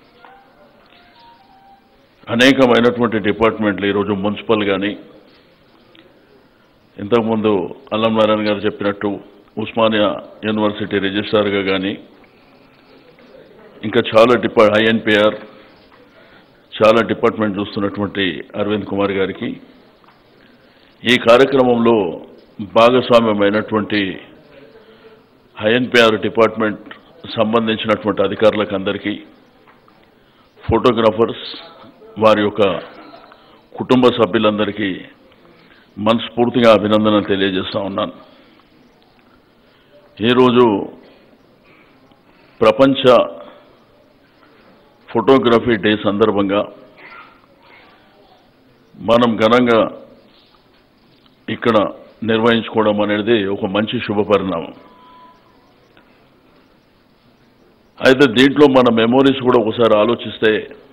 Speaker 4: అనేకమైనటువంటి డిపార్ట్మెంట్లు ఈరోజు మున్సిపల్ కానీ ఇంతకుముందు అల్లం నారాయణ గారు చెప్పినట్టు ఉస్మానియా యూనివర్సిటీ రిజిస్ట్రార్గా కానీ ఇంకా చాలా డిపా ఐఎన్పిఆర్ చాలా డిపార్ట్మెంట్ చూస్తున్నటువంటి అరవింద్ కుమార్ గారికి ఈ కార్యక్రమంలో భాగస్వామ్యమైనటువంటి ఐఎన్పిఆర్ డిపార్ట్మెంట్ సంబంధించినటువంటి అధికారులకు అందరికీ ఫోటోగ్రాఫర్స్ వారి యొక్క కుటుంబ సభ్యులందరికీ మనస్ఫూర్తిగా అభినందనలు తెలియజేస్తా ఉన్నాను ఈరోజు ప్రపంచ ఫోటోగ్రఫీ డే సందర్భంగా మనం ఘనంగా ఇక్కడ నిర్వహించుకోవడం అనేది ఒక మంచి శుభ పరిణామం అయితే దీంట్లో మన మెమోరీస్ కూడా ఒకసారి ఆలోచిస్తే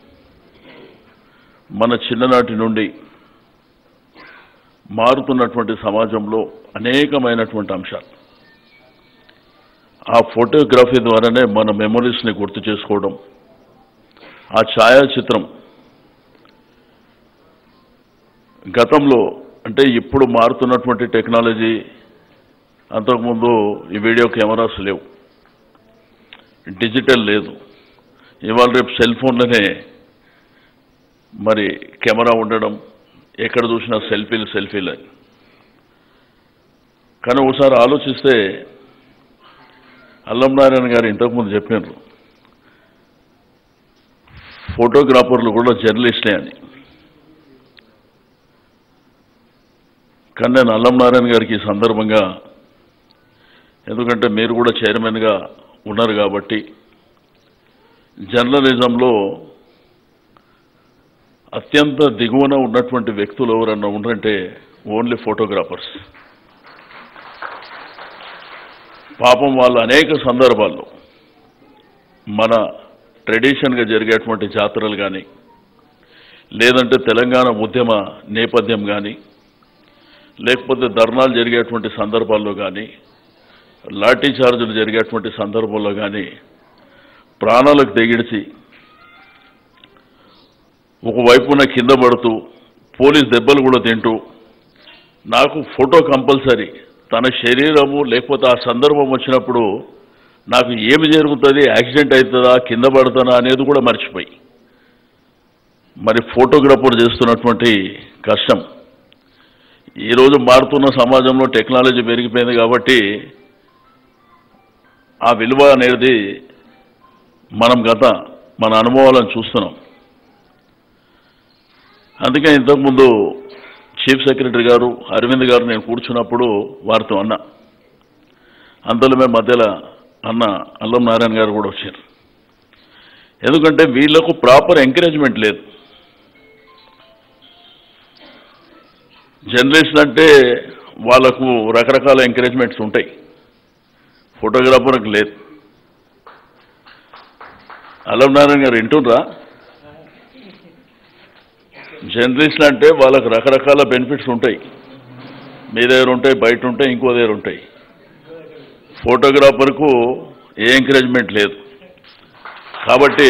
Speaker 4: మన చిన్ననాటి నుండి మారుతున్నటువంటి సమాజంలో అనేకమైనటువంటి అంశాలు ఆ ఫోటోగ్రఫీ ద్వారానే మన మెమొరీస్ని గుర్తు చేసుకోవడం ఆ ఛాయాచిత్రం గతంలో అంటే ఇప్పుడు మారుతున్నటువంటి టెక్నాలజీ అంతకుముందు ఈ వీడియో కెమెరాస్ లేవు డిజిటల్ లేదు ఇవాళ రేపు సెల్ ఫోన్లోనే మరి కెమెరా ఉండడం ఎక్కడ చూసినా సెల్ఫీలు సెల్ఫీలు అని కానీ ఒకసారి ఆలోచిస్తే అల్లం నారాయణ గారు ఇంతకుముందు చెప్పినారు ఫోటోగ్రాఫర్లు కూడా జర్నలిస్టే అని కానీ నేను అల్లం నారాయణ గారికి ఈ సందర్భంగా ఎందుకంటే మీరు కూడా చైర్మన్గా ఉన్నారు కాబట్టి జర్నలిజంలో అత్యంత దిగువన ఉన్నటువంటి వ్యక్తులు ఎవరన్నా ఉన్నారంటే ఓన్లీ ఫోటోగ్రాఫర్స్ పాపం వాళ్ళు అనేక సందర్భాల్లో మన ట్రెడిషన్గా జరిగేటువంటి జాతరలు కానీ లేదంటే తెలంగాణ ఉద్యమ నేపథ్యం కానీ లేకపోతే ధర్నాలు జరిగేటువంటి సందర్భాల్లో కానీ లాఠీ చార్జీలు జరిగేటువంటి సందర్భంలో కానీ ప్రాణాలకు తెగిడిచి ఒకవైపున కింద పడుతూ పోలీస్ దెబ్బలు కూడా తింటూ నాకు ఫోటో కంపల్సరీ తన శరీరము లేకపోతే ఆ సందర్భం వచ్చినప్పుడు నాకు ఏమి జరుగుతుంది యాక్సిడెంట్ అవుతుందా కింద పడుతుందా అనేది కూడా మర్చిపోయి మరి ఫోటోగ్రాఫర్ చేస్తున్నటువంటి కష్టం ఈరోజు మారుతున్న సమాజంలో టెక్నాలజీ పెరిగిపోయింది కాబట్టి ఆ విలువ అనేది మనం గత మన అనుభవాలను చూస్తున్నాం అందుకే ఇంతకుముందు చీఫ్ సెక్రటరీ గారు అరవింద్ గారు నేను కూర్చున్నప్పుడు వారితో అన్నా అంతలో మేము మధ్యలో అన్న అల్లం నారాయణ గారు కూడా వచ్చారు ఎందుకంటే వీళ్ళకు ప్రాపర్ ఎంకరేజ్మెంట్ లేదు జర్నలిస్ట్ అంటే వాళ్ళకు రకరకాల ఎంకరేజ్మెంట్స్ ఉంటాయి ఫోటోగ్రాఫర్కి లేదు అల్లం నారాయణ గారు వింటుండ్రా జర్నలిస్ట్ అంటే వాళ్ళకు రకరకాల బెనిఫిట్స్ ఉంటాయి మీ దగ్గర ఉంటాయి బయట ఉంటాయి ఇంకో దగ్గర ఉంటాయి ఫోటోగ్రాఫర్కు ఏ ఎంకరేజ్మెంట్ లేదు కాబట్టి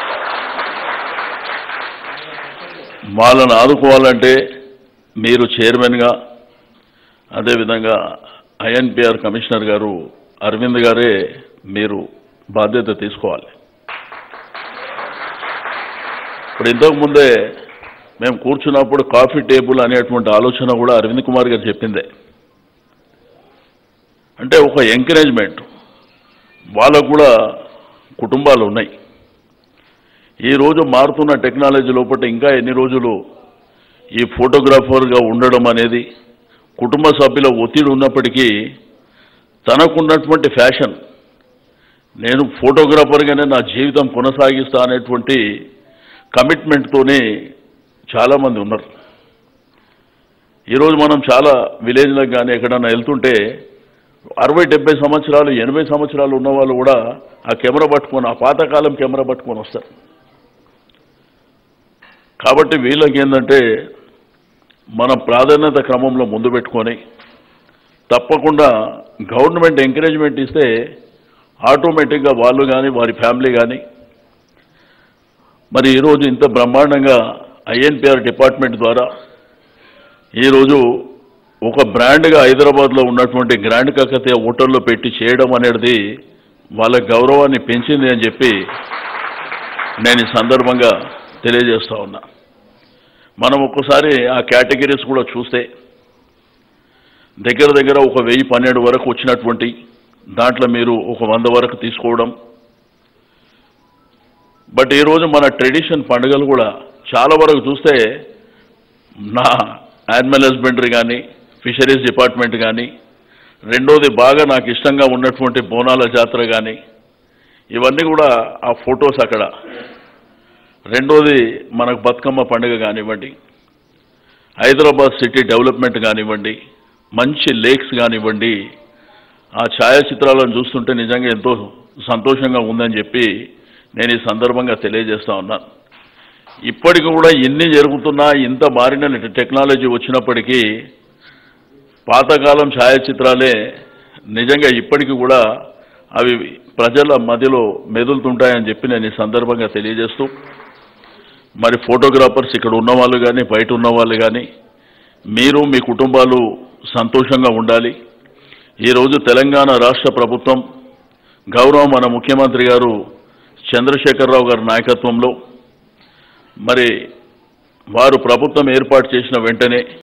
Speaker 4: వాళ్ళని ఆదుకోవాలంటే మీరు చైర్మన్గా అదేవిధంగా ఐఎన్పిఆర్ కమిషనర్ గారు అరవింద్ గారే మీరు బాధ్యత తీసుకోవాలి ఇప్పుడు ఇంతకు ముందే మేము కూర్చున్నప్పుడు కాఫీ టేబుల్ అనేటువంటి ఆలోచన కూడా అరవింద్ కుమార్ గారు చెప్పిందే అంటే ఒక ఎంకరేజ్మెంట్ వాళ్ళకు కూడా కుటుంబాలు ఉన్నాయి ఈ రోజు మారుతున్న టెక్నాలజీ లోపల ఇంకా ఎన్ని రోజులు ఈ ఫోటోగ్రాఫర్గా ఉండడం అనేది కుటుంబ సభ్యుల ఒత్తిడి ఉన్నప్పటికీ తనకున్నటువంటి ఫ్యాషన్ నేను ఫోటోగ్రాఫర్గానే నా జీవితం కొనసాగిస్తా అనేటువంటి కమిట్మెంట్తోనే చాలామంది ఉన్నారు ఈరోజు మనం చాలా విలేజ్లకు కానీ ఎక్కడన్నా వెళ్తుంటే అరవై డెబ్బై సంవత్సరాలు ఎనభై సంవత్సరాలు ఉన్న వాళ్ళు కూడా ఆ కెమెరా పట్టుకొని ఆ పాతకాలం కెమెరా పట్టుకొని వస్తారు కాబట్టి వీళ్ళకి ఏంటంటే మన ప్రాధాన్యత క్రమంలో ముందు పెట్టుకొని తప్పకుండా గవర్నమెంట్ ఎంకరేజ్మెంట్ ఇస్తే ఆటోమేటిక్గా వాళ్ళు కానీ వారి ఫ్యామిలీ కానీ మరి ఈరోజు ఇంత బ్రహ్మాండంగా ఐఎన్పిఆర్ డిపార్ట్మెంట్ ద్వారా ఈరోజు ఒక బ్రాండ్గా హైదరాబాద్లో ఉన్నటువంటి గ్రాండ్ కాకతీయ హోటల్లో పెట్టి చేయడం అనేది వాళ్ళ గౌరవాన్ని పెంచింది అని చెప్పి నేను ఈ సందర్భంగా తెలియజేస్తా ఉన్నా మనం ఒక్కసారి ఆ కేటగిరీస్ కూడా చూస్తే దగ్గర దగ్గర ఒక వెయ్యి పన్నెండు వరకు వచ్చినటువంటి దాంట్లో మీరు ఒక వంద వరకు తీసుకోవడం బట్ ఈరోజు మన ట్రెడిషన్ పండుగలు కూడా చాలా వరకు చూస్తే నా యానిమల్ హస్బెండరీ కానీ ఫిషరీస్ డిపార్ట్మెంట్ కానీ రెండోది బాగా నాకు ఇష్టంగా ఉన్నటువంటి బోనాల జాతర కానీ ఇవన్నీ కూడా ఆ ఫొటోస్ అక్కడ రెండోది మనకు బతుకమ్మ పండుగ కానివ్వండి హైదరాబాద్ సిటీ డెవలప్మెంట్ కానివ్వండి మంచి లేక్స్ కానివ్వండి ఆ ఛాయాచిత్రాలను చూస్తుంటే నిజంగా ఎంతో సంతోషంగా ఉందని చెప్పి నేను ఈ సందర్భంగా తెలియజేస్తా ఉన్నాను ఇప్పటికి కూడా ఎన్ని జరుగుతున్నా ఇంత మారిన టెక్నాలజీ వచ్చినప్పటికీ పాతకాలం ఛాయాచిత్రాలే నిజంగా ఇప్పటికి కూడా అవి ప్రజల మధ్యలో మెదులుతుంటాయని చెప్పి నేను ఈ సందర్భంగా తెలియజేస్తూ మరి ఫోటోగ్రాఫర్స్ ఇక్కడ ఉన్నవాళ్ళు కానీ బయట ఉన్నవాళ్ళు కానీ మీరు మీ కుటుంబాలు సంతోషంగా ఉండాలి ఈరోజు తెలంగాణ రాష్ట్ర ప్రభుత్వం గౌరవం మన ముఖ్యమంత్రి గారు చంద్రశేఖరరావు గారి నాయకత్వంలో మరి వారు ప్రభుత్వం ఏర్పాటు చేసిన వెంటనే